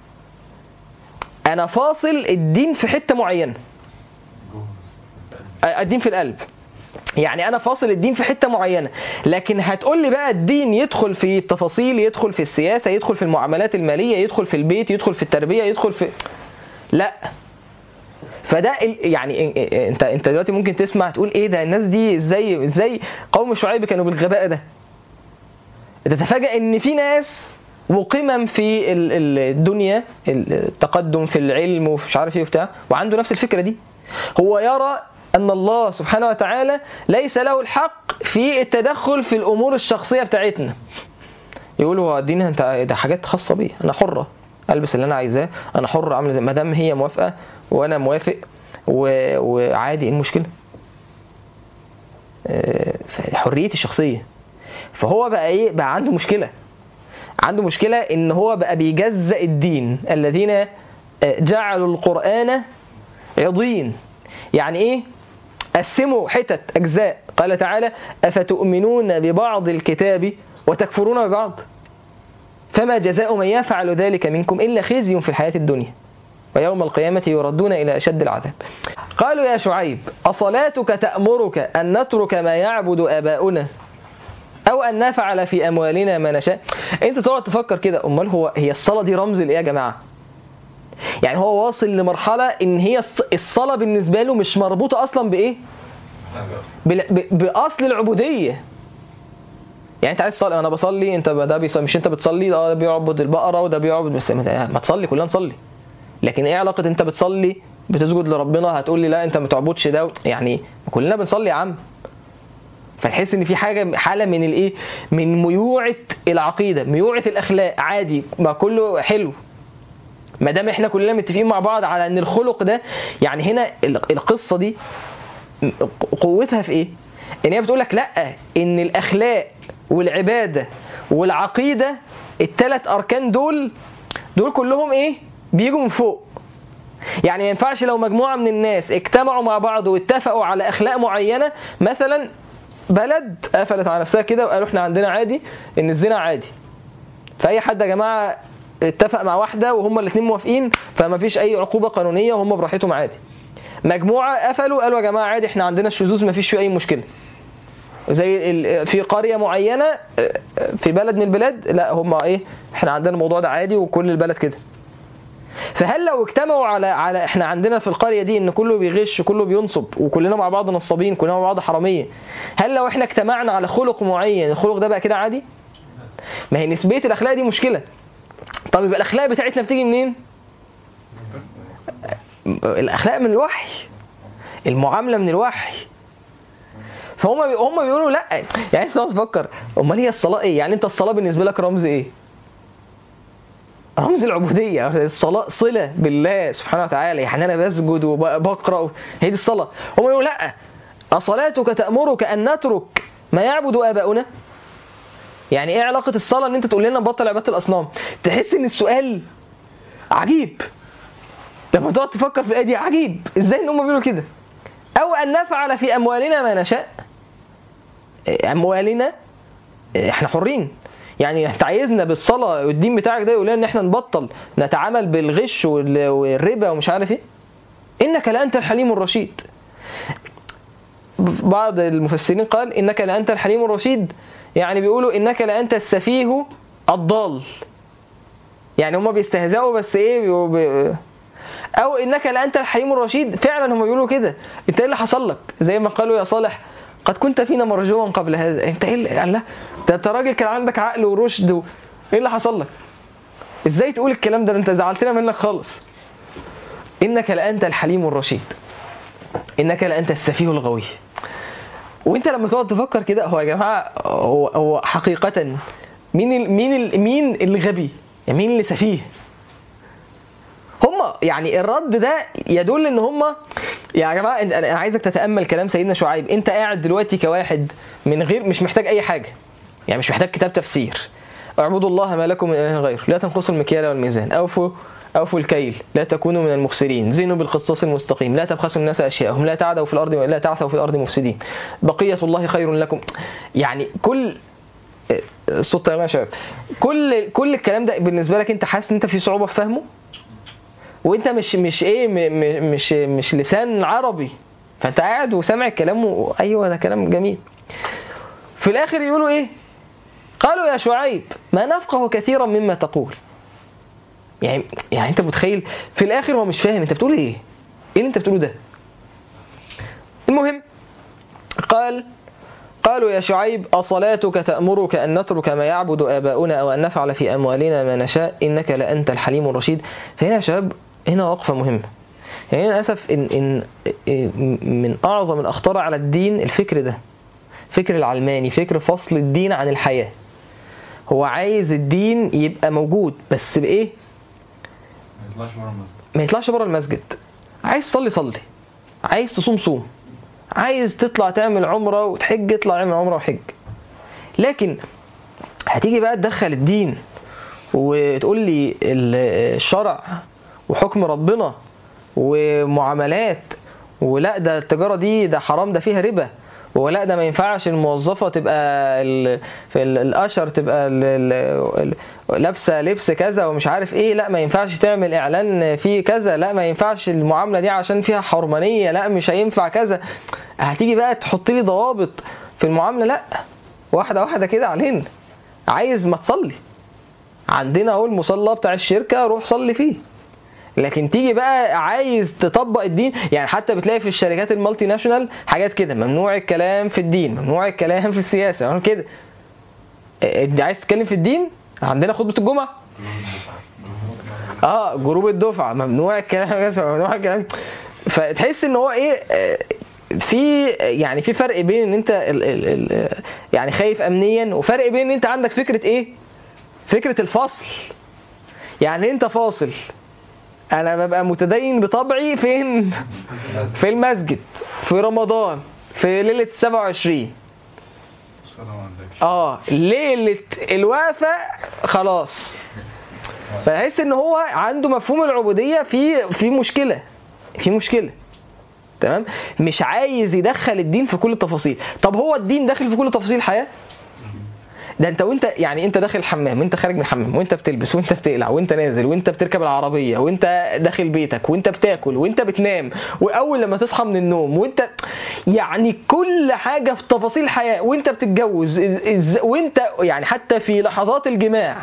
انا فاصل الدين في حته معينه الدين في القلب يعني انا فاصل الدين في حته معينه لكن هتقول لي بقى الدين يدخل في التفاصيل يدخل في السياسه يدخل في المعاملات الماليه يدخل في البيت يدخل في التربيه يدخل في لا فده ال- يعني إن- إن- انت انت دلوقتي ممكن تسمع تقول ايه ده الناس دي ازاي ازاي قوم شعيب كانوا بالغباء ده تتفاجأ ان في ناس وقمم في ال- ال- الدنيا التقدم في العلم ومش عارف ايه وبتاع وعنده نفس الفكره دي هو يرى ان الله سبحانه وتعالى ليس له الحق في التدخل في الامور الشخصيه بتاعتنا يقولوا هو الدين انت ده حاجات خاصه بي انا حره البس اللي انا عايزاه انا حر اعمل زي ما دام هي موافقه وانا موافق و... وعادي ايه المشكله آه، حريتي الشخصيه فهو بقى ايه بقى عنده مشكله عنده مشكله ان هو بقى بيجزأ الدين الذين آه، جعلوا القران عضين يعني ايه قسموا حتت اجزاء قال تعالى افتؤمنون ببعض الكتاب وتكفرون ببعض فما جزاء من يفعل ذلك منكم الا خزي في الحياه الدنيا ويوم القيامة يردون إلى أشد العذاب قالوا يا شعيب أصلاتك تأمرك أن نترك ما يعبد آباؤنا أو أن نفعل في أموالنا ما نشاء أنت تقعد تفكر كده أمال هو هي الصلاة دي رمز لإيه يا جماعة يعني هو واصل لمرحلة إن هي الص- الصلاة بالنسبة له مش مربوطة أصلا بإيه بال- ب- بأصل العبودية يعني انت عايز تصلي انا بصلي انت ب- ده بيصلي مش انت بتصلي ده بيعبد البقره وده بيعبد بس ما ما تصلي كلنا نصلي لكن ايه علاقه انت بتصلي بتسجد لربنا هتقول لي لا انت ما تعبدش ده يعني كلنا بنصلي يا عم فنحس ان في حاجه حاله من الايه من ميوعه العقيده ميوعه الاخلاق عادي ما كله حلو ما دام احنا كلنا متفقين مع بعض على ان الخلق ده يعني هنا ال- القصه دي قوتها في ايه ان هي بتقول لك لا ان الاخلاق والعباده والعقيده الثلاث اركان دول دول كلهم ايه بيجوا من فوق يعني ما ينفعش لو مجموعه من الناس اجتمعوا مع بعض واتفقوا على اخلاق معينه مثلا بلد قفلت على نفسها كده وقالوا احنا عندنا عادي ان الزنا عادي فاي حد يا جماعه اتفق مع واحده وهما الاثنين موافقين فما فيش اي عقوبه قانونيه وهم براحتهم عادي مجموعه قفلوا قالوا يا جماعه عادي احنا عندنا الشذوذ ما فيش فيه اي مشكله زي ال- في قريه معينه في بلد من البلاد لا هم ايه احنا عندنا الموضوع ده عادي وكل البلد كده فهل لو اجتمعوا على على احنا عندنا في القريه دي ان كله بيغش كله بينصب وكلنا مع بعض نصابين كلنا مع بعض حراميه هل لو احنا اجتمعنا على خلق معين الخلق ده بقى كده عادي ما هي نسبيه الاخلاق دي مشكله طب يبقى الاخلاق بتاعتنا بتيجي منين الاخلاق من الوحي المعامله من الوحي فهم بي... هم بيقولوا لا يعني انت تقعد تفكر امال هي الصلاه ايه يعني انت الصلاه بالنسبه لك رمز ايه رمز العبوديه الصلاه صله بالله سبحانه وتعالى يعني انا بسجد وبقرا هي دي الصلاه هم يقولوا لا اصلاتك تامرك ان نترك ما يعبد اباؤنا يعني ايه علاقه الصلاه ان انت تقول لنا نبطل عباده الاصنام تحس ان السؤال عجيب لما تقعد تفكر في الايه دي عجيب ازاي ان هم بيقولوا كده او ان نفعل في اموالنا ما نشاء اموالنا احنا حرين يعني انت عايزنا بالصلاه والدين بتاعك ده يقول لنا ان احنا نبطل نتعامل بالغش وال- والربا ومش عارف ايه انك لانت الحليم الرشيد بعض المفسرين قال انك لانت الحليم الرشيد يعني بيقولوا انك لانت السفيه الضال يعني هما بيستهزئوا بس ايه بيقولوا بي... او انك لانت الحليم الرشيد فعلا هم بيقولوا كده انت ايه اللي حصل لك زي ما قالوا يا صالح قد كنت فينا مرجوا قبل هذا انت ايه اللي قال لا ده انت راجل كان عندك عقل ورشد و... ايه اللي حصل لك ازاي تقول الكلام ده ده انت زعلتنا منك خالص انك لانت الحليم الرشيد انك لانت السفيه الغوي وانت لما تقعد تفكر كده هو يا جماعه هو, هو حقيقه مين ال... مين ال... مين الغبي يعني مين اللي سفيه هم يعني الرد ده يدل ان هم يا جماعه انت- انا عايزك تتامل كلام سيدنا شعيب انت قاعد دلوقتي كواحد من غير مش محتاج اي حاجه يعني مش محتاج كتاب تفسير اعبدوا الله ما لكم من اله غيره لا تنقصوا المكيال والميزان اوفوا اوفوا الكيل لا تكونوا من المخسرين زينوا بالقسطاس المستقيم لا تبخسوا الناس اشياءهم لا تعدوا في الارض لا تعثوا في الارض مفسدين بقيه الله خير لكم يعني كل الصوت يا شباب كل كل الكلام ده بالنسبه لك انت حاسس ان انت في صعوبه في فهمه وانت مش مش ايه م- م- مش مش لسان عربي فانت قاعد وسامع الكلام و... ايوه ده كلام جميل في الاخر يقولوا ايه قالوا يا شعيب ما نفقه كثيرا مما تقول يعني يعني انت متخيل في الاخر هو مش فاهم انت بتقول ايه ايه اللي انت بتقوله ده المهم قال قالوا يا شعيب أصلاتك تأمرك أن نترك ما يعبد آباؤنا أو أن نفعل في أموالنا ما نشاء إنك لأنت الحليم الرشيد فهنا يا شباب هنا وقفة مهمة يعني للأسف إن, إن إن من أعظم الأخطار على الدين الفكر ده فكر العلماني فكر فصل الدين عن الحياة هو عايز الدين يبقى موجود بس بايه ما يطلعش بره المسجد ما يطلعش بره المسجد عايز تصلي صلي عايز تصوم صوم عايز تطلع تعمل عمره وتحج اطلع اعمل عمره وحج لكن هتيجي بقى تدخل الدين وتقول لي ال- الشرع وحكم ربنا ومعاملات ولا ده التجاره دي ده حرام ده فيها ربا ولا ده ما ينفعش الموظفه تبقى ال- في ال- الاشر تبقى ال- ال- ال- لابسه لبس كذا ومش عارف ايه لا ما ينفعش تعمل اعلان فيه كذا لا ما ينفعش المعامله دي عشان فيها حرمانيه لا مش هينفع كذا هتيجي بقى تحط لي ضوابط في المعامله لا واحده واحده كده علينا عايز ما تصلي عندنا اهو المصلى بتاع الشركه روح صلي فيه لكن تيجي بقى عايز تطبق الدين يعني حتى بتلاقي في الشركات المالتي ناشونال حاجات كده ممنوع الكلام في الدين ممنوع الكلام في السياسه ممنوع كده إيه، انت عايز تتكلم في الدين عندنا خطبه الجمعه اه جروب الدفعه ممنوع الكلام ممنوع الكلام فتحس ان هو ايه آه، في يعني في فرق بين ان انت ال ال ال يعني خايف امنيا وفرق بين ان انت عندك فكره ايه فكره الفصل يعني انت فاصل انا ببقى متدين بطبعي فين في المسجد في رمضان في ليله 27 الصلاة ما عندكش اه ليله الوقفه خلاص فحس ان هو عنده مفهوم العبوديه في في مشكله في مشكله تمام مش عايز يدخل الدين في كل التفاصيل طب هو الدين داخل في كل تفاصيل الحياه ده انت وانت يعني انت داخل الحمام وانت خارج من الحمام وانت بتلبس وانت بتقلع وانت نازل وانت بتركب العربيه وانت داخل بيتك وانت بتاكل وانت بتنام واول لما تصحى من النوم وانت يعني كل حاجه في تفاصيل الحياه وانت بتتجوز إز- إز- وانت يعني حتى في لحظات الجماع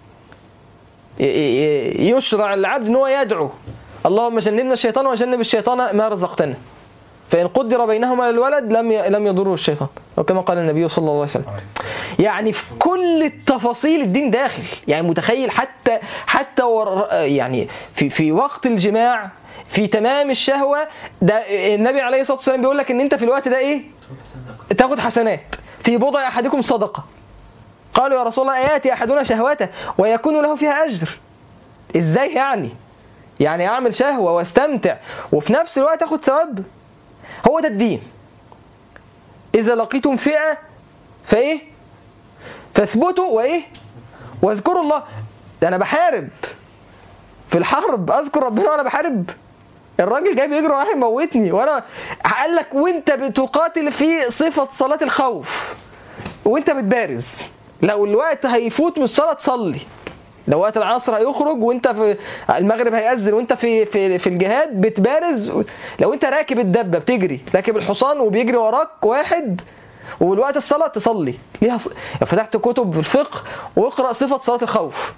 ي- ي- يشرع العبد ان هو يدعو اللهم جنبنا الشيطان وجنب الشيطان ما رزقتنا فان قدر بينهما الولد لم ي- لم يضره الشيطان او كما قال النبي صلى الله عليه وسلم يعني في كل التفاصيل الدين داخل يعني متخيل حتى حتى ور يعني في في وقت الجماع في تمام الشهوه ده النبي عليه الصلاه والسلام بيقول لك ان انت في الوقت ده ايه تاخد حسنات في بضع احدكم صدقه قالوا يا رسول الله ياتي احدنا شهوته ويكون له فيها اجر ازاي يعني يعني اعمل شهوه واستمتع وفي نفس الوقت اخد ثواب هو ده الدين اذا لقيتم فئه فايه فاثبتوا وايه واذكروا الله ده انا بحارب في الحرب اذكر ربنا وانا بحارب الراجل جاي بيجري وراح يموتني وانا قال لك وانت بتقاتل في صفه صلاه الخوف وانت بتبارز لو الوقت هيفوت من الصلاه تصلي لو وقت العصر هيخرج وانت في المغرب هيأذن وانت في في في الجهاد بتبارز لو انت راكب الدبه بتجري راكب الحصان وبيجري وراك واحد والوقت الصلاه تصلي ليها ص... فتحت كتب في الفقه واقرا صفه صلاه الخوف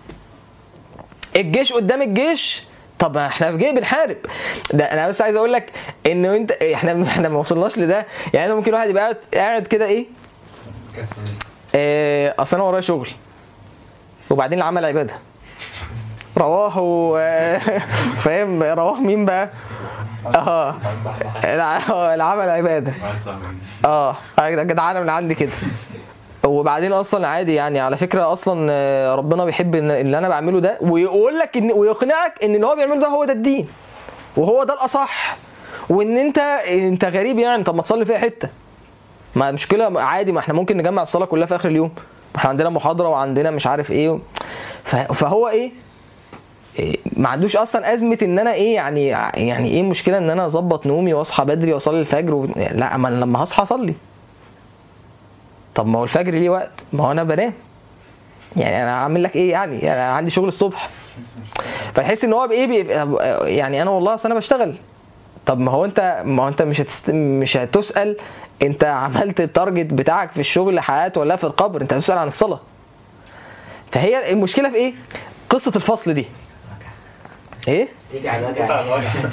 الجيش قدام الجيش طب احنا في جاي بنحارب ده انا بس عايز اقول لك ان انت احنا احنا ما وصلناش لده يعني ممكن واحد يبقى قاعد قاعد كده ايه اه اصل انا ورايا شغل وبعدين العمل عباده رواه و... فاهم رواه مين بقى اه الع- العمل عباده واحد صاحبي اه يا جدعانه من عندي كده وبعدين اصلا عادي يعني على فكره اصلا آه، ربنا بيحب ان اللي انا بعمله ده ويقول لك ان ويقنعك ان اللي هو بيعمله ده هو ده الدين وهو ده الاصح وان انت انت غريب يعني طب ما تصلي فيها حته ما مشكله عادي ما احنا ممكن نجمع الصلاه كلها في اخر اليوم ما احنا عندنا محاضره وعندنا مش عارف ايه ف- فهو ايه إيه، ما عندوش اصلا ازمه ان انا ايه يعني يعني ايه المشكله ان انا اظبط نومي واصحى بدري واصلي الفجر و... لا ما أنا لما هصحى اصلي طب ما هو الفجر ليه وقت ما هو انا بنام يعني انا هعمل لك ايه يعني, يعني أنا عندي شغل الصبح فتحس ان هو بايه بيبقى يعني انا والله اصل انا بشتغل طب ما هو انت ما هو انت مش هتست... مش هتسال انت عملت التارجت بتاعك في الشغل حياة ولا في القبر انت هتسال عن الصلاه فهي المشكله في ايه قصه الفصل دي ايه تيجي على قطع الوجع الوجه.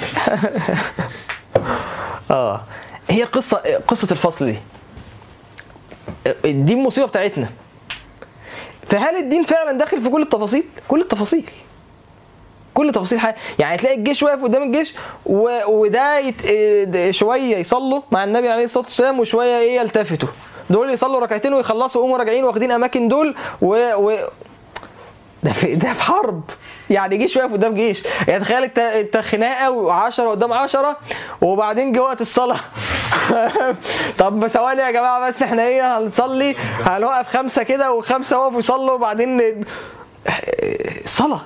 اه هي قصه قصه الفصل دي دي المصيبه بتاعتنا فهل الدين فعلا داخل في كل التفاصيل كل التفاصيل كل تفاصيل حياة يعني تلاقي الجيش واقف قدام الجيش و... وده يت... إيه، شويه يصلوا مع النبي عليه الصلاه والسلام وشويه ايه يلتفتوا دول يصلوا ركعتين ويخلصوا يقوموا راجعين واخدين اماكن دول و, و... ده في ده في حرب يعني جيش واقف قدام جيش يعني تخيل انت انت خناقه و10 قدام 10 وبعدين جه وقت الصلاه طب ثواني يا جماعه بس احنا ايه هنصلي هنوقف خمسه كده وخمسه وقفوا يصلوا وبعدين صلاه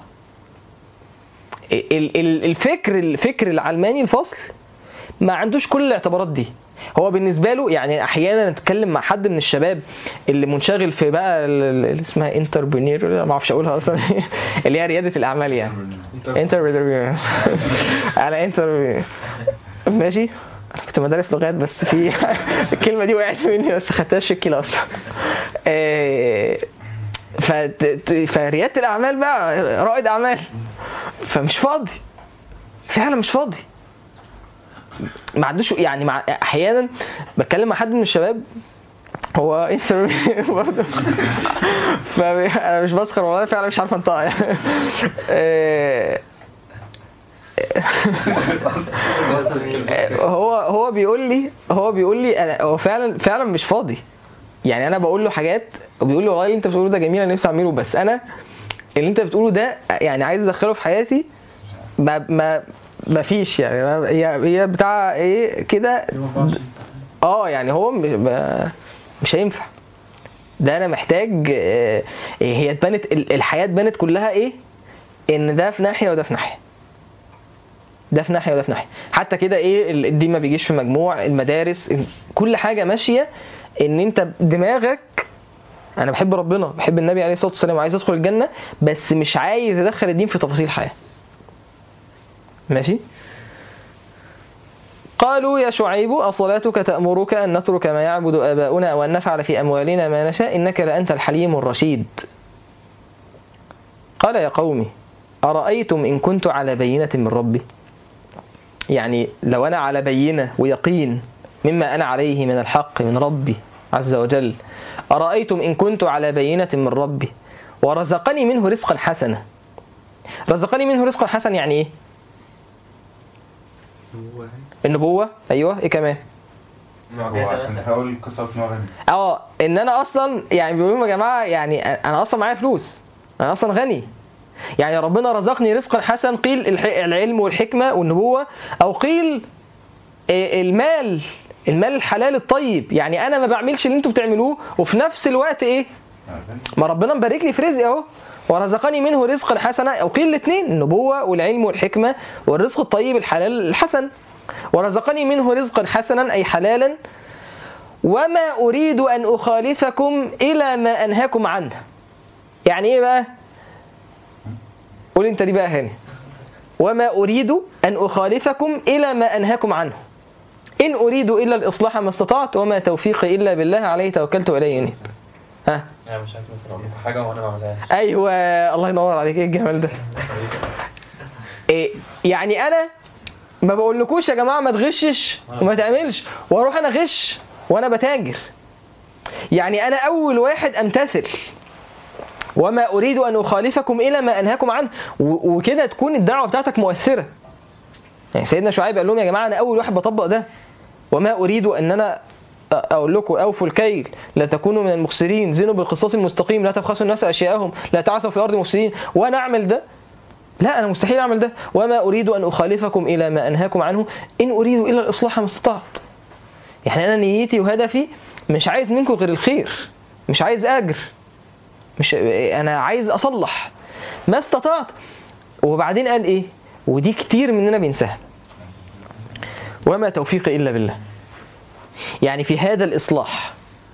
ال- ال- الفكر الفكر العلماني الفصل ما عندوش كل الاعتبارات دي هو بالنسبه له يعني احيانا اتكلم مع حد من الشباب اللي منشغل في بقى ال- ال- اللي اسمها انتربرينير ما اعرفش اقولها اصلا اللي هي رياده الاعمال يعني انتربرينير انا انتر ماشي انا كنت مدرس لغات بس في الكلمه دي وقعت مني بس خدتها الشكل اصلا آه، فت- فرياده الاعمال بقى رائد اعمال فمش فاضي فعلا مش فاضي ما عندوش يعني مع احيانا بتكلم مع حد من الشباب هو انت برضه فانا مش بسخر والله فعلا مش عارف انطقها يعني آه، هو هو بيقول لي هو بيقول لي انا هو فعلا فعلا مش فاضي يعني انا بقول له حاجات وبيقول لي والله اللي انت بتقوله ده جميل انا نفسي اعمله بس انا اللي انت بتقوله ده يعني عايز ادخله في حياتي ما ما ما فيش يعني ما- هي هي بتاع ايه كده اه يعني هو مش, ما- مش هينفع ده انا محتاج آه، هي اتبنت ال- الحياه اتبنت كلها ايه ان ده في ناحيه وده في ناحيه ده في ناحيه وده في ناحيه حتى كده ايه ال- الدين ما بيجيش في مجموع المدارس ال- كل حاجه ماشيه ان انت دماغك انا بحب ربنا بحب النبي عليه الصلاه والسلام وعايز ادخل الجنه بس مش عايز ادخل الدين في تفاصيل الحياه ماشي قالوا يا شعيب أصلاتك تأمرك أن نترك ما يعبد آباؤنا وأن نفعل في أموالنا ما نشاء إنك لأنت الحليم الرشيد قال يا قومي أرأيتم إن كنت على بينة من ربي يعني لو أنا على بينة ويقين مما أنا عليه من الحق من ربي عز وجل أرأيتم إن كنت على بينة من ربي ورزقني منه رزقا حسنا رزقني منه رزقا حسنا يعني إيه النبوة أيوه إيه كمان هو عشان نحاول قصة نوع اه ان انا اصلا يعني بيقولوا لهم يا جماعه يعني انا اصلا معايا فلوس انا اصلا غني يعني ربنا رزقني رزقا حسن قيل الح- العلم والحكمه والنبوه او قيل آه، المال المال الحلال الطيب يعني انا ما بعملش اللي انتوا بتعملوه وفي نفس الوقت ايه ما ربنا مبارك لي في رزقي اهو ورزقني منه رزقا حسنا او قيل الاثنين النبوه والعلم والحكمه والرزق الطيب الحلال الحسن ورزقني منه رزقا حسنا اي حلالا وما أريد أن أخالفكم إلى ما أنهاكم عنه يعني إيه بقى قول أنت دي بقى هاني وما أريد أن أخالفكم إلى ما أنهاكم عنه إن أريد إلا الإصلاح ما استطعت وما توفيقي إلا بالله عليه توكلت وإليه أنيب ها يعني مش عايز مثلا اقول لكم حاجه وانا ما عملهاش ايوه الله ينور عليك ايه الجمال ده إيه يعني انا ما بقولكوش يا جماعه ما تغشش وما تعملش واروح انا غش وانا بتاجر يعني انا اول واحد امتثل وما اريد ان اخالفكم الى ما انهاكم عنه و- وكده تكون الدعوه بتاعتك مؤثره يعني سيدنا شعيب قال لهم يا جماعه انا اول واحد بطبق ده وما اريد ان انا اقول لكم اوفوا الكيل لا تكونوا من المخسرين زنوا بالقصاص المستقيم لا تبخسوا الناس اشياءهم لا تعثوا في الارض مفسدين وانا اعمل ده لا انا مستحيل اعمل ده وما اريد ان اخالفكم الى ما انهاكم عنه ان اريد الا الاصلاح ما استطعت يعني انا نيتي وهدفي مش عايز منكم غير الخير مش عايز اجر مش انا عايز اصلح ما استطعت وبعدين قال ايه ودي كتير مننا بينساها وما توفيقي الا بالله يعني في هذا الإصلاح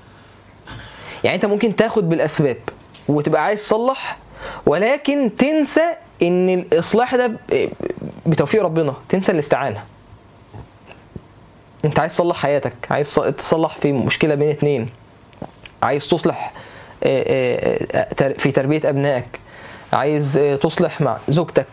يعني أنت ممكن تاخد بالأسباب وتبقى عايز تصلح ولكن تنسى إن الإصلاح ده ب- بتوفيق ربنا تنسى الاستعانة أنت عايز تصلح حياتك عايز تصلح في مشكلة بين اتنين عايز تصلح آه، آه، آه، تر- في تربية أبنائك عايز آه، تصلح مع زوجتك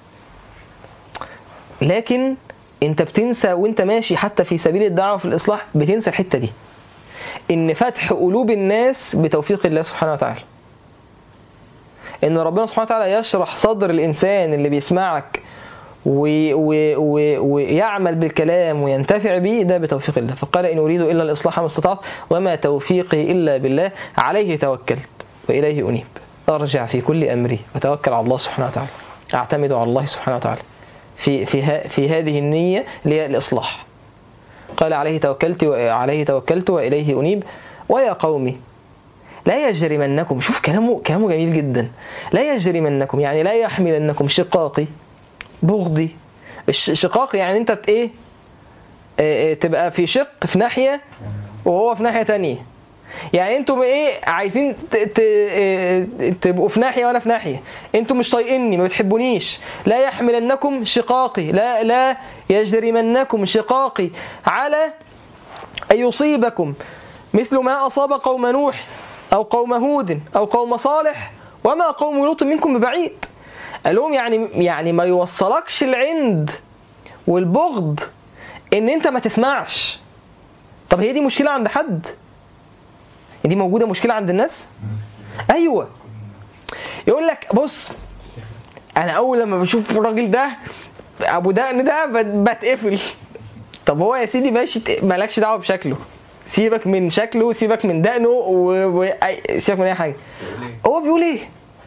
لكن انت بتنسى وانت ماشي حتى في سبيل الدعوه في الاصلاح بتنسى الحته دي ان فتح قلوب الناس بتوفيق الله سبحانه وتعالى ان ربنا سبحانه وتعالى يشرح صدر الانسان اللي بيسمعك و- و- و- ويعمل بالكلام وينتفع به ده بتوفيق الله فقال إن أريد إلا الإصلاح ما استطعت وما توفيقي إلا بالله عليه توكلت وإليه أنيب أرجع في كل أمري وتوكل على الله سبحانه وتعالى أعتمد على الله سبحانه وتعالى في في ها- في هذه النية اللي هي الإصلاح قال عليه توكلت وعليه توكلت وإليه أنيب ويا قومي لا يجرمنكم شوف كلامه كلامه جميل جدا لا يجرمنكم يعني لا يحملنكم شقاقي بغضي الش- شقاق يعني انت ت- ايه آه، آه، تبقى في شق في ناحية وهو في ناحية تانية يعني انتوا ايه عايزين ت- ت- آه، تبقوا في ناحية وانا في ناحية انتوا مش طايقيني ما بتحبونيش لا يحملنكم شقاقي لا لا يجرمنكم شقاقي على أن يصيبكم مثل ما أصاب قوم نوح أو قوم هود أو قوم صالح وما قوم لوط منكم ببعيد قال لهم يعني يعني ما يوصلكش العند والبغض ان انت ما تسمعش طب هي دي مشكله عند حد هي دي موجوده مشكله عند الناس ايوه يقول لك بص انا اول لما بشوف الراجل ده ابو دقن ده بت- بتقفل طب هو يا سيدي ماشي ت- مالكش دعوه بشكله سيبك من شكله سيبك من دقنه و... و... أي- سيبك من اي حاجه هو بيقول ايه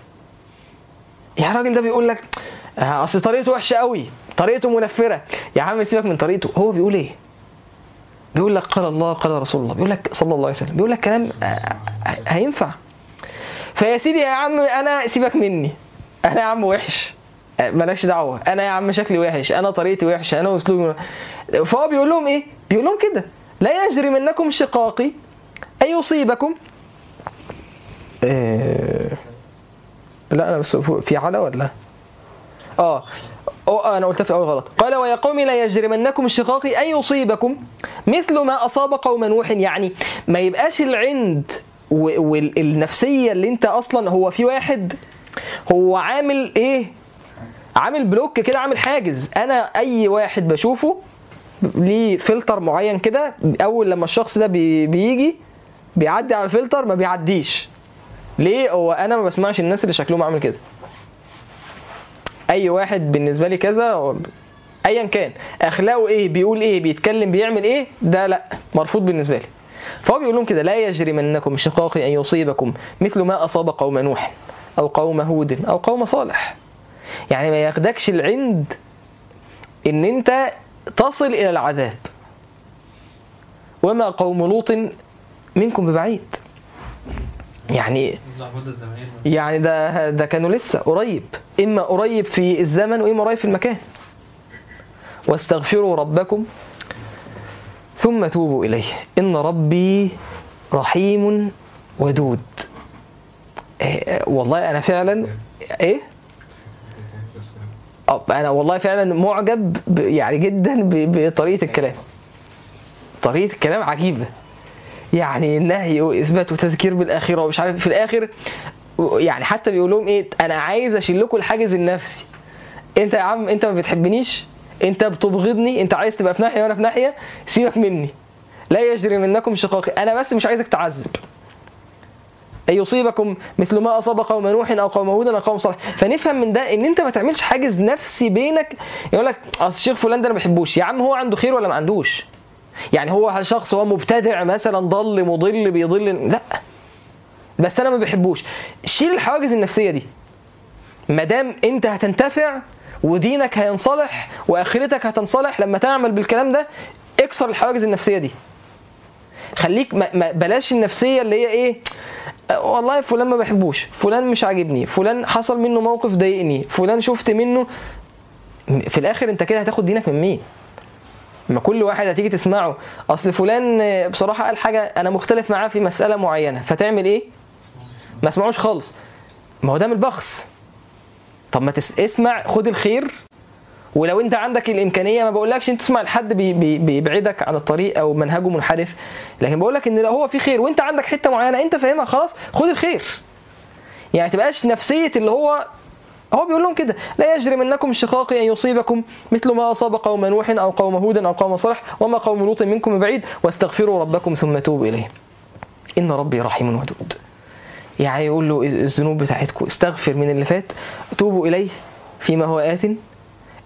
يا الراجل ده بيقول لك آه، اصل طريقته وحشه قوي طريقته منفره يا عم سيبك من طريقته هو بيقول ايه بيقول لك قال الله قال رسول الله بيقول لك صلى الله عليه وسلم بيقول لك كلام آه، هينفع فيا سيدي يا عم انا سيبك مني انا يا عم وحش آه، مالكش دعوه انا يا عم شكلي وحش انا طريقتي وحشه انا اسلوبي فهو بيقول لهم ايه بيقول لهم كده لا يجرمنكم شقاقي ان يصيبكم آه، لا انا بس فوق- في على ولا اه أو انا قلت في اول غلط قال ويا قوم لا يجرمنكم شقاقي ان يصيبكم مثل ما اصاب قوم نوح يعني ما يبقاش العند و- والنفسيه اللي انت اصلا هو في واحد هو عامل ايه عامل بلوك كده عامل حاجز انا اي واحد بشوفه ليه فلتر معين كده اول لما الشخص ده بي بيجي بيعدي على الفلتر ما بيعديش ليه هو انا ما بسمعش الناس اللي شكلهم عامل كده اي واحد بالنسبه لي كذا هو- ايا كان اخلاقه ايه بيقول ايه بيتكلم بيعمل ايه ده لا مرفوض بالنسبه لي فهو بيقول لهم كده لا يجرمنكم شقاقي ان يصيبكم مثل ما اصاب قوم نوح او قوم هود او قوم صالح يعني ما ياخدكش العند ان انت تصل الى العذاب وما قوم لوط منكم ببعيد يعني الزعبود الزمهير يعني ده ده كانوا لسه قريب اما قريب في الزمن واما قريب في المكان واستغفروا ربكم ثم توبوا اليه ان ربي رحيم ودود إيه، والله انا فعلا ايه أه، انا والله فعلا معجب ب- يعني جدا ب- بطريقه الكلام طريقه الكلام عجيبه يعني النهي واثبات وتذكير بالاخره ومش عارف في الاخر يعني حتى بيقول لهم ايه انا عايز اشيل لكم الحاجز النفسي انت يا عم انت ما بتحبنيش انت بتبغضني انت عايز تبقى في ناحيه وانا في ناحيه سيبك مني لا يجري منكم شقاقي انا بس مش عايزك تعذب أن يصيبكم مثل ما أصاب قوم نوح أو قوم هود أو قوم صالح فنفهم من ده إن أنت ما تعملش حاجز نفسي بينك يقول لك أصل الشيخ فلان ده أنا ما بحبوش يا عم هو عنده خير ولا ما عندوش يعني هو شخص هو مبتدع مثلا ضل مضل بيضل لا بس انا ما بحبوش شيل الحواجز النفسيه دي ما دام انت هتنتفع ودينك هينصلح واخرتك هتنصلح لما تعمل بالكلام ده اكسر الحواجز النفسيه دي خليك ما ما بلاش النفسيه اللي هي ايه آه، والله فلان ما بحبوش فلان مش عاجبني فلان حصل منه موقف ضايقني فلان شفت منه في الاخر انت كده هتاخد دينك من مين ما كل واحد هتيجي تسمعه اصل فلان آه، بصراحه قال حاجه انا مختلف معاه في مساله معينه فتعمل ايه ما اسمعوش خالص ما هو ده من البخس طب ما تس... اسمع خد الخير ولو انت عندك الامكانيه ما بقولكش انت تسمع لحد بي... بي... بيبعدك عن الطريق او منهجه منحرف لكن بقولك ان لو هو في خير وانت عندك حته معينه انت فاهمها خلاص خد الخير يعني تبقاش نفسيه اللي هو هو بيقول لهم كده لا يجرمنكم شقاقي ان يصيبكم مثل ما اصاب قوم نوح او قوم هود او قوم صالح وما قوم لوط منكم بعيد واستغفروا ربكم ثم توبوا اليه ان ربي رحيم ودود يعني يقول له الذنوب بتاعتكم استغفر من اللي فات توبوا اليه فيما هو آت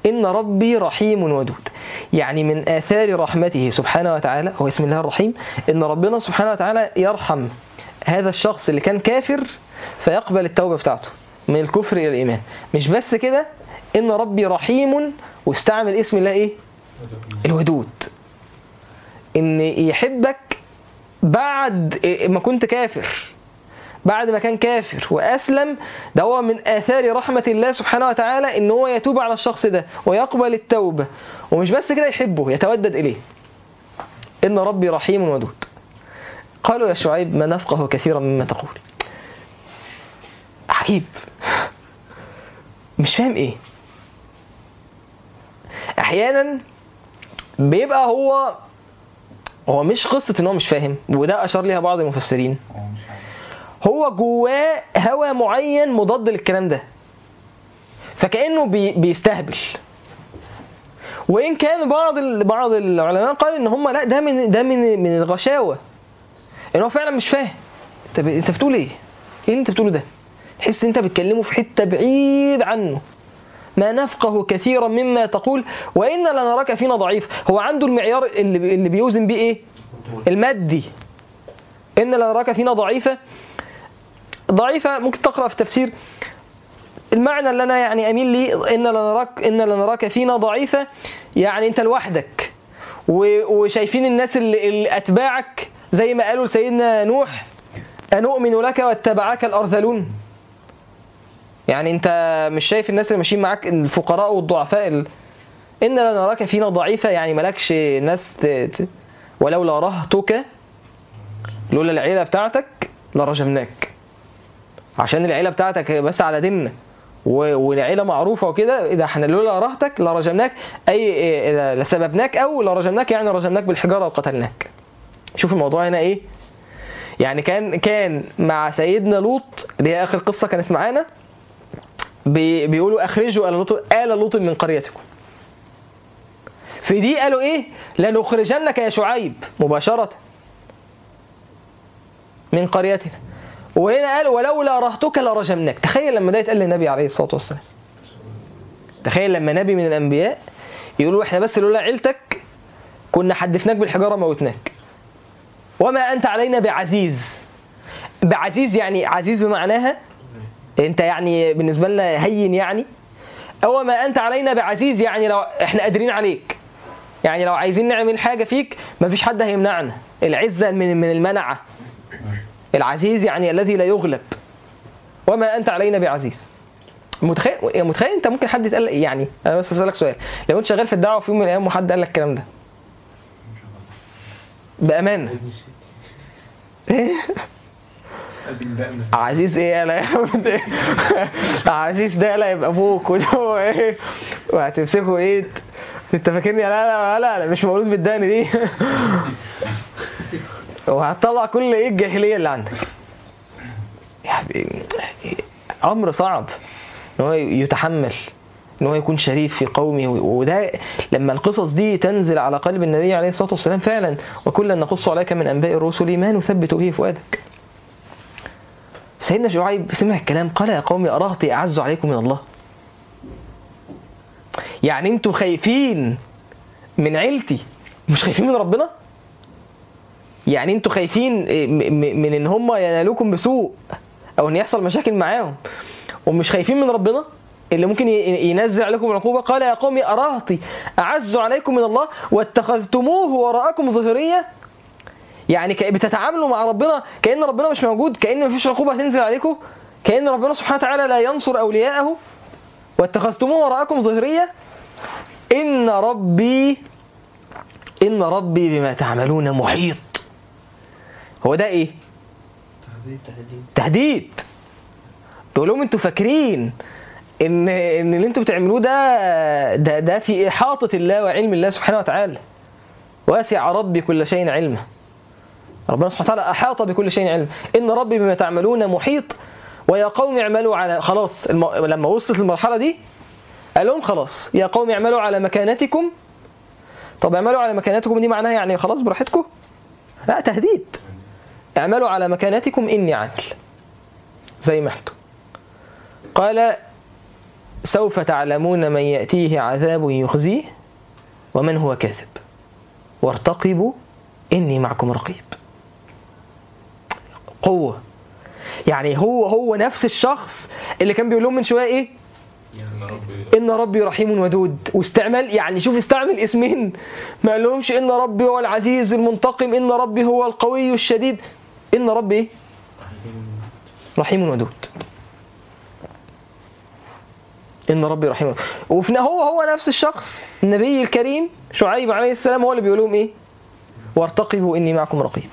إن ربي رحيم ودود يعني من آثار رحمته سبحانه وتعالى هو اسم الله الرحيم إن ربنا سبحانه وتعالى يرحم هذا الشخص اللي كان كافر فيقبل التوبة بتاعته من الكفر إلى الإيمان مش بس كده إن ربي رحيم واستعمل اسم الله إيه الودود إن يحبك بعد ما كنت كافر بعد ما كان كافر وأسلم ده هو من آثار رحمة الله سبحانه وتعالى إن هو يتوب على الشخص ده ويقبل التوبة ومش بس كده يحبه يتودد إليه إن ربي رحيم ودود قالوا يا شعيب ما نفقه كثيرا مما تقول عجيب مش فاهم ايه احيانا بيبقى هو هو مش قصة ان هو مش فاهم وده اشار ليها بعض المفسرين هو مش عارف هو جواه هوى معين مضاد للكلام ده فكأنه بي بيستهبل وإن كان بعض ال- بعض العلماء قال إن هم لا ده من ده من من الغشاوة إن هو فعلا مش فاهم طب أنت بتقول إيه؟ إيه اللي أنت بتقوله ده؟ تحس إن أنت بتكلمه في حتة بعيد عنه ما نفقه كثيرا مما تقول وإن لنراك فينا ضعيف هو عنده المعيار اللي اللي بيوزن بيه إيه؟ المادي إن لنراك فينا ضعيفة ضعيفة ممكن تقرأ في تفسير المعنى اللي أنا يعني أميل لي إن لنراك إن لنراك فينا ضعيفة يعني أنت لوحدك و- وشايفين الناس اللي, اللي أتباعك زي ما قالوا لسيدنا نوح أنؤمن لك واتبعك الأرذلون يعني أنت مش شايف الناس اللي ماشيين معاك الفقراء والضعفاء ال... إن لنراك فينا ضعيفة يعني مالكش ناس ت... ت... ولولا رهتك لولا العيلة بتاعتك لرجمناك عشان العيلة بتاعتك بس على ديننا و- والعيلة معروفة وكده إذا احنا لولا رهتك لرجمناك أي إيه، إذا لسببناك أو لرجمناك يعني رجمناك بالحجارة وقتلناك شوف الموضوع هنا إيه يعني كان كان مع سيدنا لوط اللي هي آخر قصة كانت معانا بي بيقولوا أخرجوا آل لوط آل لوط من قريتكم في دي قالوا إيه لنخرجنك يا شعيب مباشرة من قريتنا وهنا قال ولولا رهتك لرجمناك تخيل لما ده يتقال للنبي عليه الصلاه والسلام تخيل لما نبي من الانبياء يقولوا احنا بس لولا عيلتك كنا حدفناك بالحجاره موتناك وما انت علينا بعزيز بعزيز يعني عزيز بمعناها انت يعني بالنسبه لنا هين يعني او ما انت علينا بعزيز يعني لو احنا قادرين عليك يعني لو عايزين نعمل حاجه فيك مفيش حد هيمنعنا العزه من من المنعه العزيز يعني الذي لا يغلب وما انت علينا بعزيز متخيل يا متخيل انت ممكن حد يتقال يعني انا بس اسالك سؤال لو انت شغال في الدعوه في يوم من الايام وحد قال لك الكلام ده بامانه ايه عزيز ايه لا عزيز ده لا يبقى ابوك وده ايه وهتمسكه ايه انت فاكرني لا لا لا لا مش مولود بالدقن دي وهتطلع كل ايه الجاهليه اللي عندك يعني امر صعب ان هو يتحمل ان هو يكون شريف في قومه وده لما القصص دي تنزل على قلب النبي عليه الصلاه والسلام فعلا وكلا نقص عليك من انباء الرسل ما نثبت به فؤادك سيدنا شعيب سمع الكلام قال يا قومي أرهطي أعز عليكم من الله يعني انتوا خايفين من عيلتي مش خايفين من ربنا يعني انتوا خايفين م- م- من ان هم ينالوكم بسوء او ان يحصل مشاكل معاهم ومش خايفين من ربنا اللي ممكن ي- ينزل عليكم العقوبة قال يا قوم أرهطي أعز عليكم من الله واتخذتموه وراءكم ظهرية يعني كأ- بتتعاملوا مع ربنا كأن ربنا مش موجود كأن مفيش عقوبة هتنزل عليكم كأن ربنا سبحانه وتعالى لا ينصر أولياءه واتخذتموه وراءكم ظهرية إن ربي إن ربي بما تعملون محيط هو ده إيه؟ تهديد تقول لهم انتوا فاكرين ان ان اللي انتوا بتعملوه ده ده ده في احاطه الله وعلم الله سبحانه وتعالى واسع ربي كل شيء علما ربنا سبحانه وتعالى احاط بكل شيء علما ان ربي بما تعملون محيط ويا قوم اعملوا على خلاص الم... لما وصلت المرحله دي قال لهم خلاص يا قوم اعملوا على مكانتكم طب اعملوا على مكانتكم دي معناها يعني خلاص براحتكم لا تهديد اعملوا على مكانتكم اني عامل زي ما انتم قال سوف تعلمون من يأتيه عذاب يخزيه ومن هو كاذب وارتقبوا إني معكم رقيب قوة يعني هو هو نفس الشخص اللي كان بيقول لهم من شوية إيه إن ربي رحيم ودود واستعمل يعني شوف استعمل اسمين ما قالهمش إن ربي هو العزيز المنتقم إن ربي هو القوي الشديد إن ربي إيه؟ رحيم ودود إن ربي رحيم ودود. وفي هو هو نفس الشخص النبي الكريم شعيب عليه السلام هو اللي بيقول لهم إيه وارتقبوا إني معكم رقيب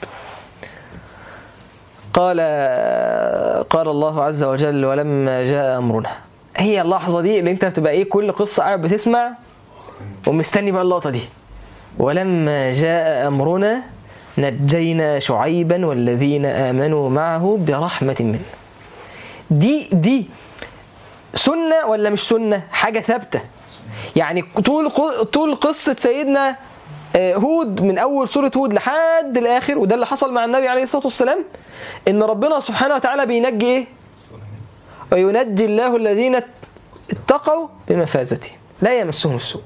قال قال الله عز وجل ولما جاء أمرنا هي اللحظة دي اللي انت بتبقى ايه كل قصة قاعد بتسمع ومستني بقى اللقطة دي ولما جاء أمرنا نجينا شعيبا والذين آمنوا معه برحمة منه دي دي سنة ولا مش سنة حاجة ثابتة يعني طول طول قصة سيدنا هود من أول سورة هود لحد الآخر وده اللي حصل مع النبي عليه الصلاة والسلام إن ربنا سبحانه وتعالى بينجي إيه وينجي الله الذين اتقوا بمفازتهم لا يمسهم السوء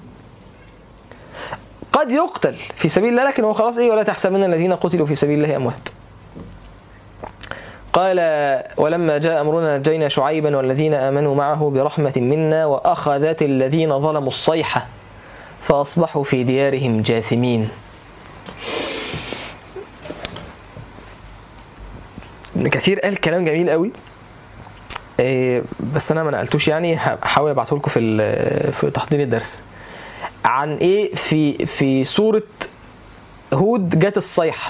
قد يقتل في سبيل الله لكن هو خلاص ايه ولا تحسبن الذين قتلوا في سبيل الله اموات قال ولما جاء امرنا نجينا شعيبا والذين امنوا معه برحمه منا واخذت الذين ظلموا الصيحه فاصبحوا في ديارهم جاثمين ابن كثير قال كلام جميل قوي إيه بس انا ما نقلتوش يعني هحاول ابعته لكم في في تحضير الدرس عن ايه في في سوره هود جت الصيحه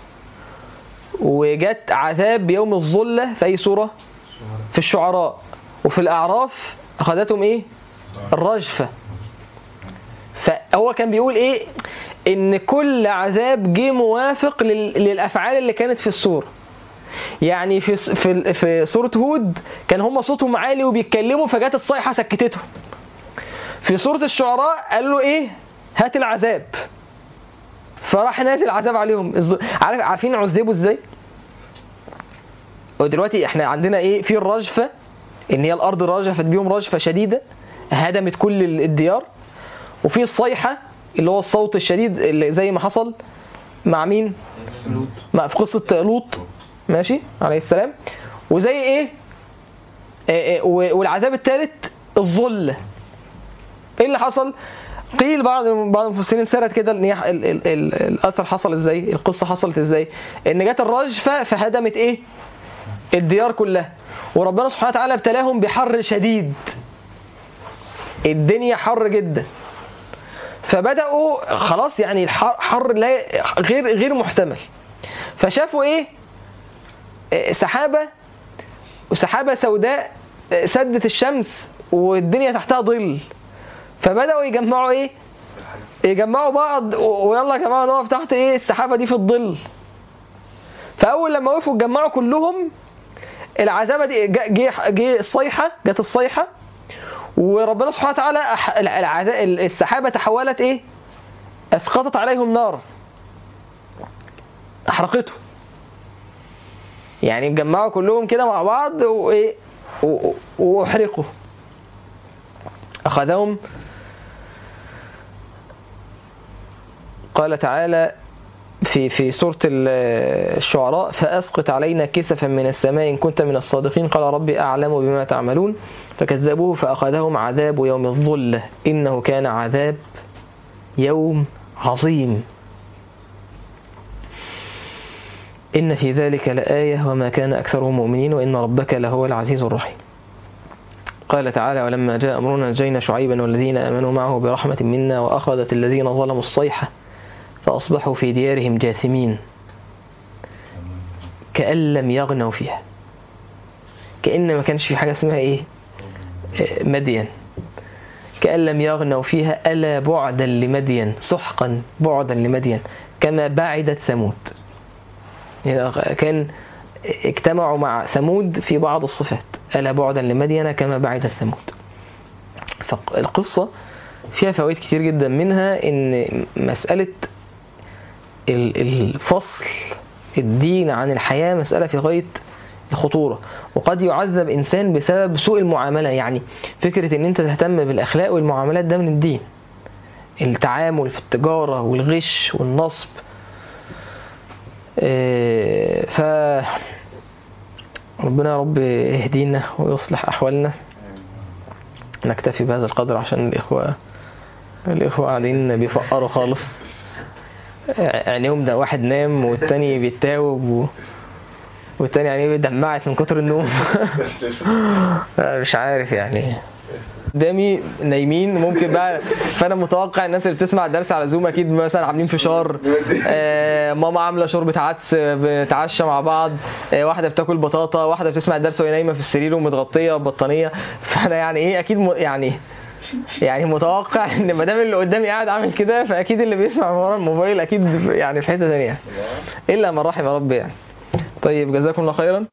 وجت عذاب يوم الظله في اي سوره في الشعراء وفي الاعراف اخذتهم ايه الرجفه فهو كان بيقول ايه ان كل عذاب جه موافق للافعال اللي كانت في السوره يعني في في في سوره هود كان هم صوتهم عالي وبيتكلموا فجت الصيحه سكتتهم في سوره الشعراء قال له ايه هات العذاب فراح نازل العذاب عليهم عارف عارفين عذبوا ازاي ودلوقتي احنا عندنا ايه في الرجفه ان هي الارض رجفت بيهم رجفه شديده هدمت كل الديار وفي الصيحه اللي هو الصوت الشديد اللي زي ما حصل مع مين مع في قصه لوط ماشي عليه السلام وزي ايه, إيه, إيه والعذاب الثالث الظل ايه اللي حصل قيل بعض بعض المفسرين سرد كده ان ال ال ال الاثر حصل ازاي القصه حصلت ازاي ان جت الرجفه فهدمت ايه الديار كلها وربنا سبحانه وتعالى ابتلاهم بحر شديد الدنيا حر جدا فبداوا خلاص يعني الحر حر لا غير غير محتمل فشافوا ايه سحابة وسحابة سوداء سدت الشمس والدنيا تحتها ظل فبدأوا يجمعوا ايه يجمعوا بعض ويلا يا جماعة نقف تحت ايه السحابة دي في الظل فأول لما وقفوا اتجمعوا كلهم العذابة دي جه جه الصيحة جت الصيحة وربنا سبحانه وتعالى السحابة تحولت ايه اسقطت عليهم نار احرقتهم يعني اتجمعوا كلهم كده مع بعض وايه واحرقوا اخذهم قال تعالى في في سورة الشعراء فأسقط علينا كسفا من السماء إن كنت من الصادقين قال ربي أعلم بما تعملون فكذبوه فأخذهم عذاب يوم الظلة إنه كان عذاب يوم عظيم إن في ذلك لآية وما كان أكثرهم مؤمنين وإن ربك لهو العزيز الرحيم قال تعالى ولما جاء أمرنا نجينا شعيبا والذين آمنوا معه برحمة منا وأخذت الذين ظلموا الصيحة فأصبحوا في ديارهم جاثمين كأن لم يغنوا فيها كأن ما كانش في حاجة اسمها إيه مدين كأن لم يغنوا فيها ألا بعدا لمدين سحقا بعدا لمدين كما بعدت ثمود يعني كان اجتمعوا مع ثمود في بعض الصفات ألا بعدا لمدين كما بعدت ثمود فالقصة فيها فوائد كتير جدا منها ان مسألة الفصل الدين عن الحياة مسألة في غاية الخطورة وقد يعذب إنسان بسبب سوء المعاملة يعني فكرة إن أنت تهتم بالأخلاق والمعاملات ده من الدين التعامل في التجارة والغش والنصب إيه، ف ربنا يا رب يهدينا ويصلح أحوالنا نكتفي بهذا القدر عشان الإخوة الإخوة قاعدين بيفقروا خالص عينيهم ده واحد نام والتاني بيتاوب و... والتاني عينيه دمعت من كتر النوم مش عارف يعني قدامي نايمين ممكن بقى فانا متوقع الناس اللي بتسمع الدرس على زوم اكيد مثلا عاملين فشار آه ماما عامله شوربه عدس بتعشى مع بعض آه واحده بتاكل بطاطا واحده بتسمع الدرس وهي نايمه في السرير ومتغطيه ببطانيه فانا يعني ايه اكيد م... يعني يعني متوقع ان ما دام اللي قدامي قاعد عامل كده فاكيد اللي بيسمع من ورا الموبايل اكيد يعني في حته ثانيه الا من رحم ربي يعني طيب جزاكم الله خيرا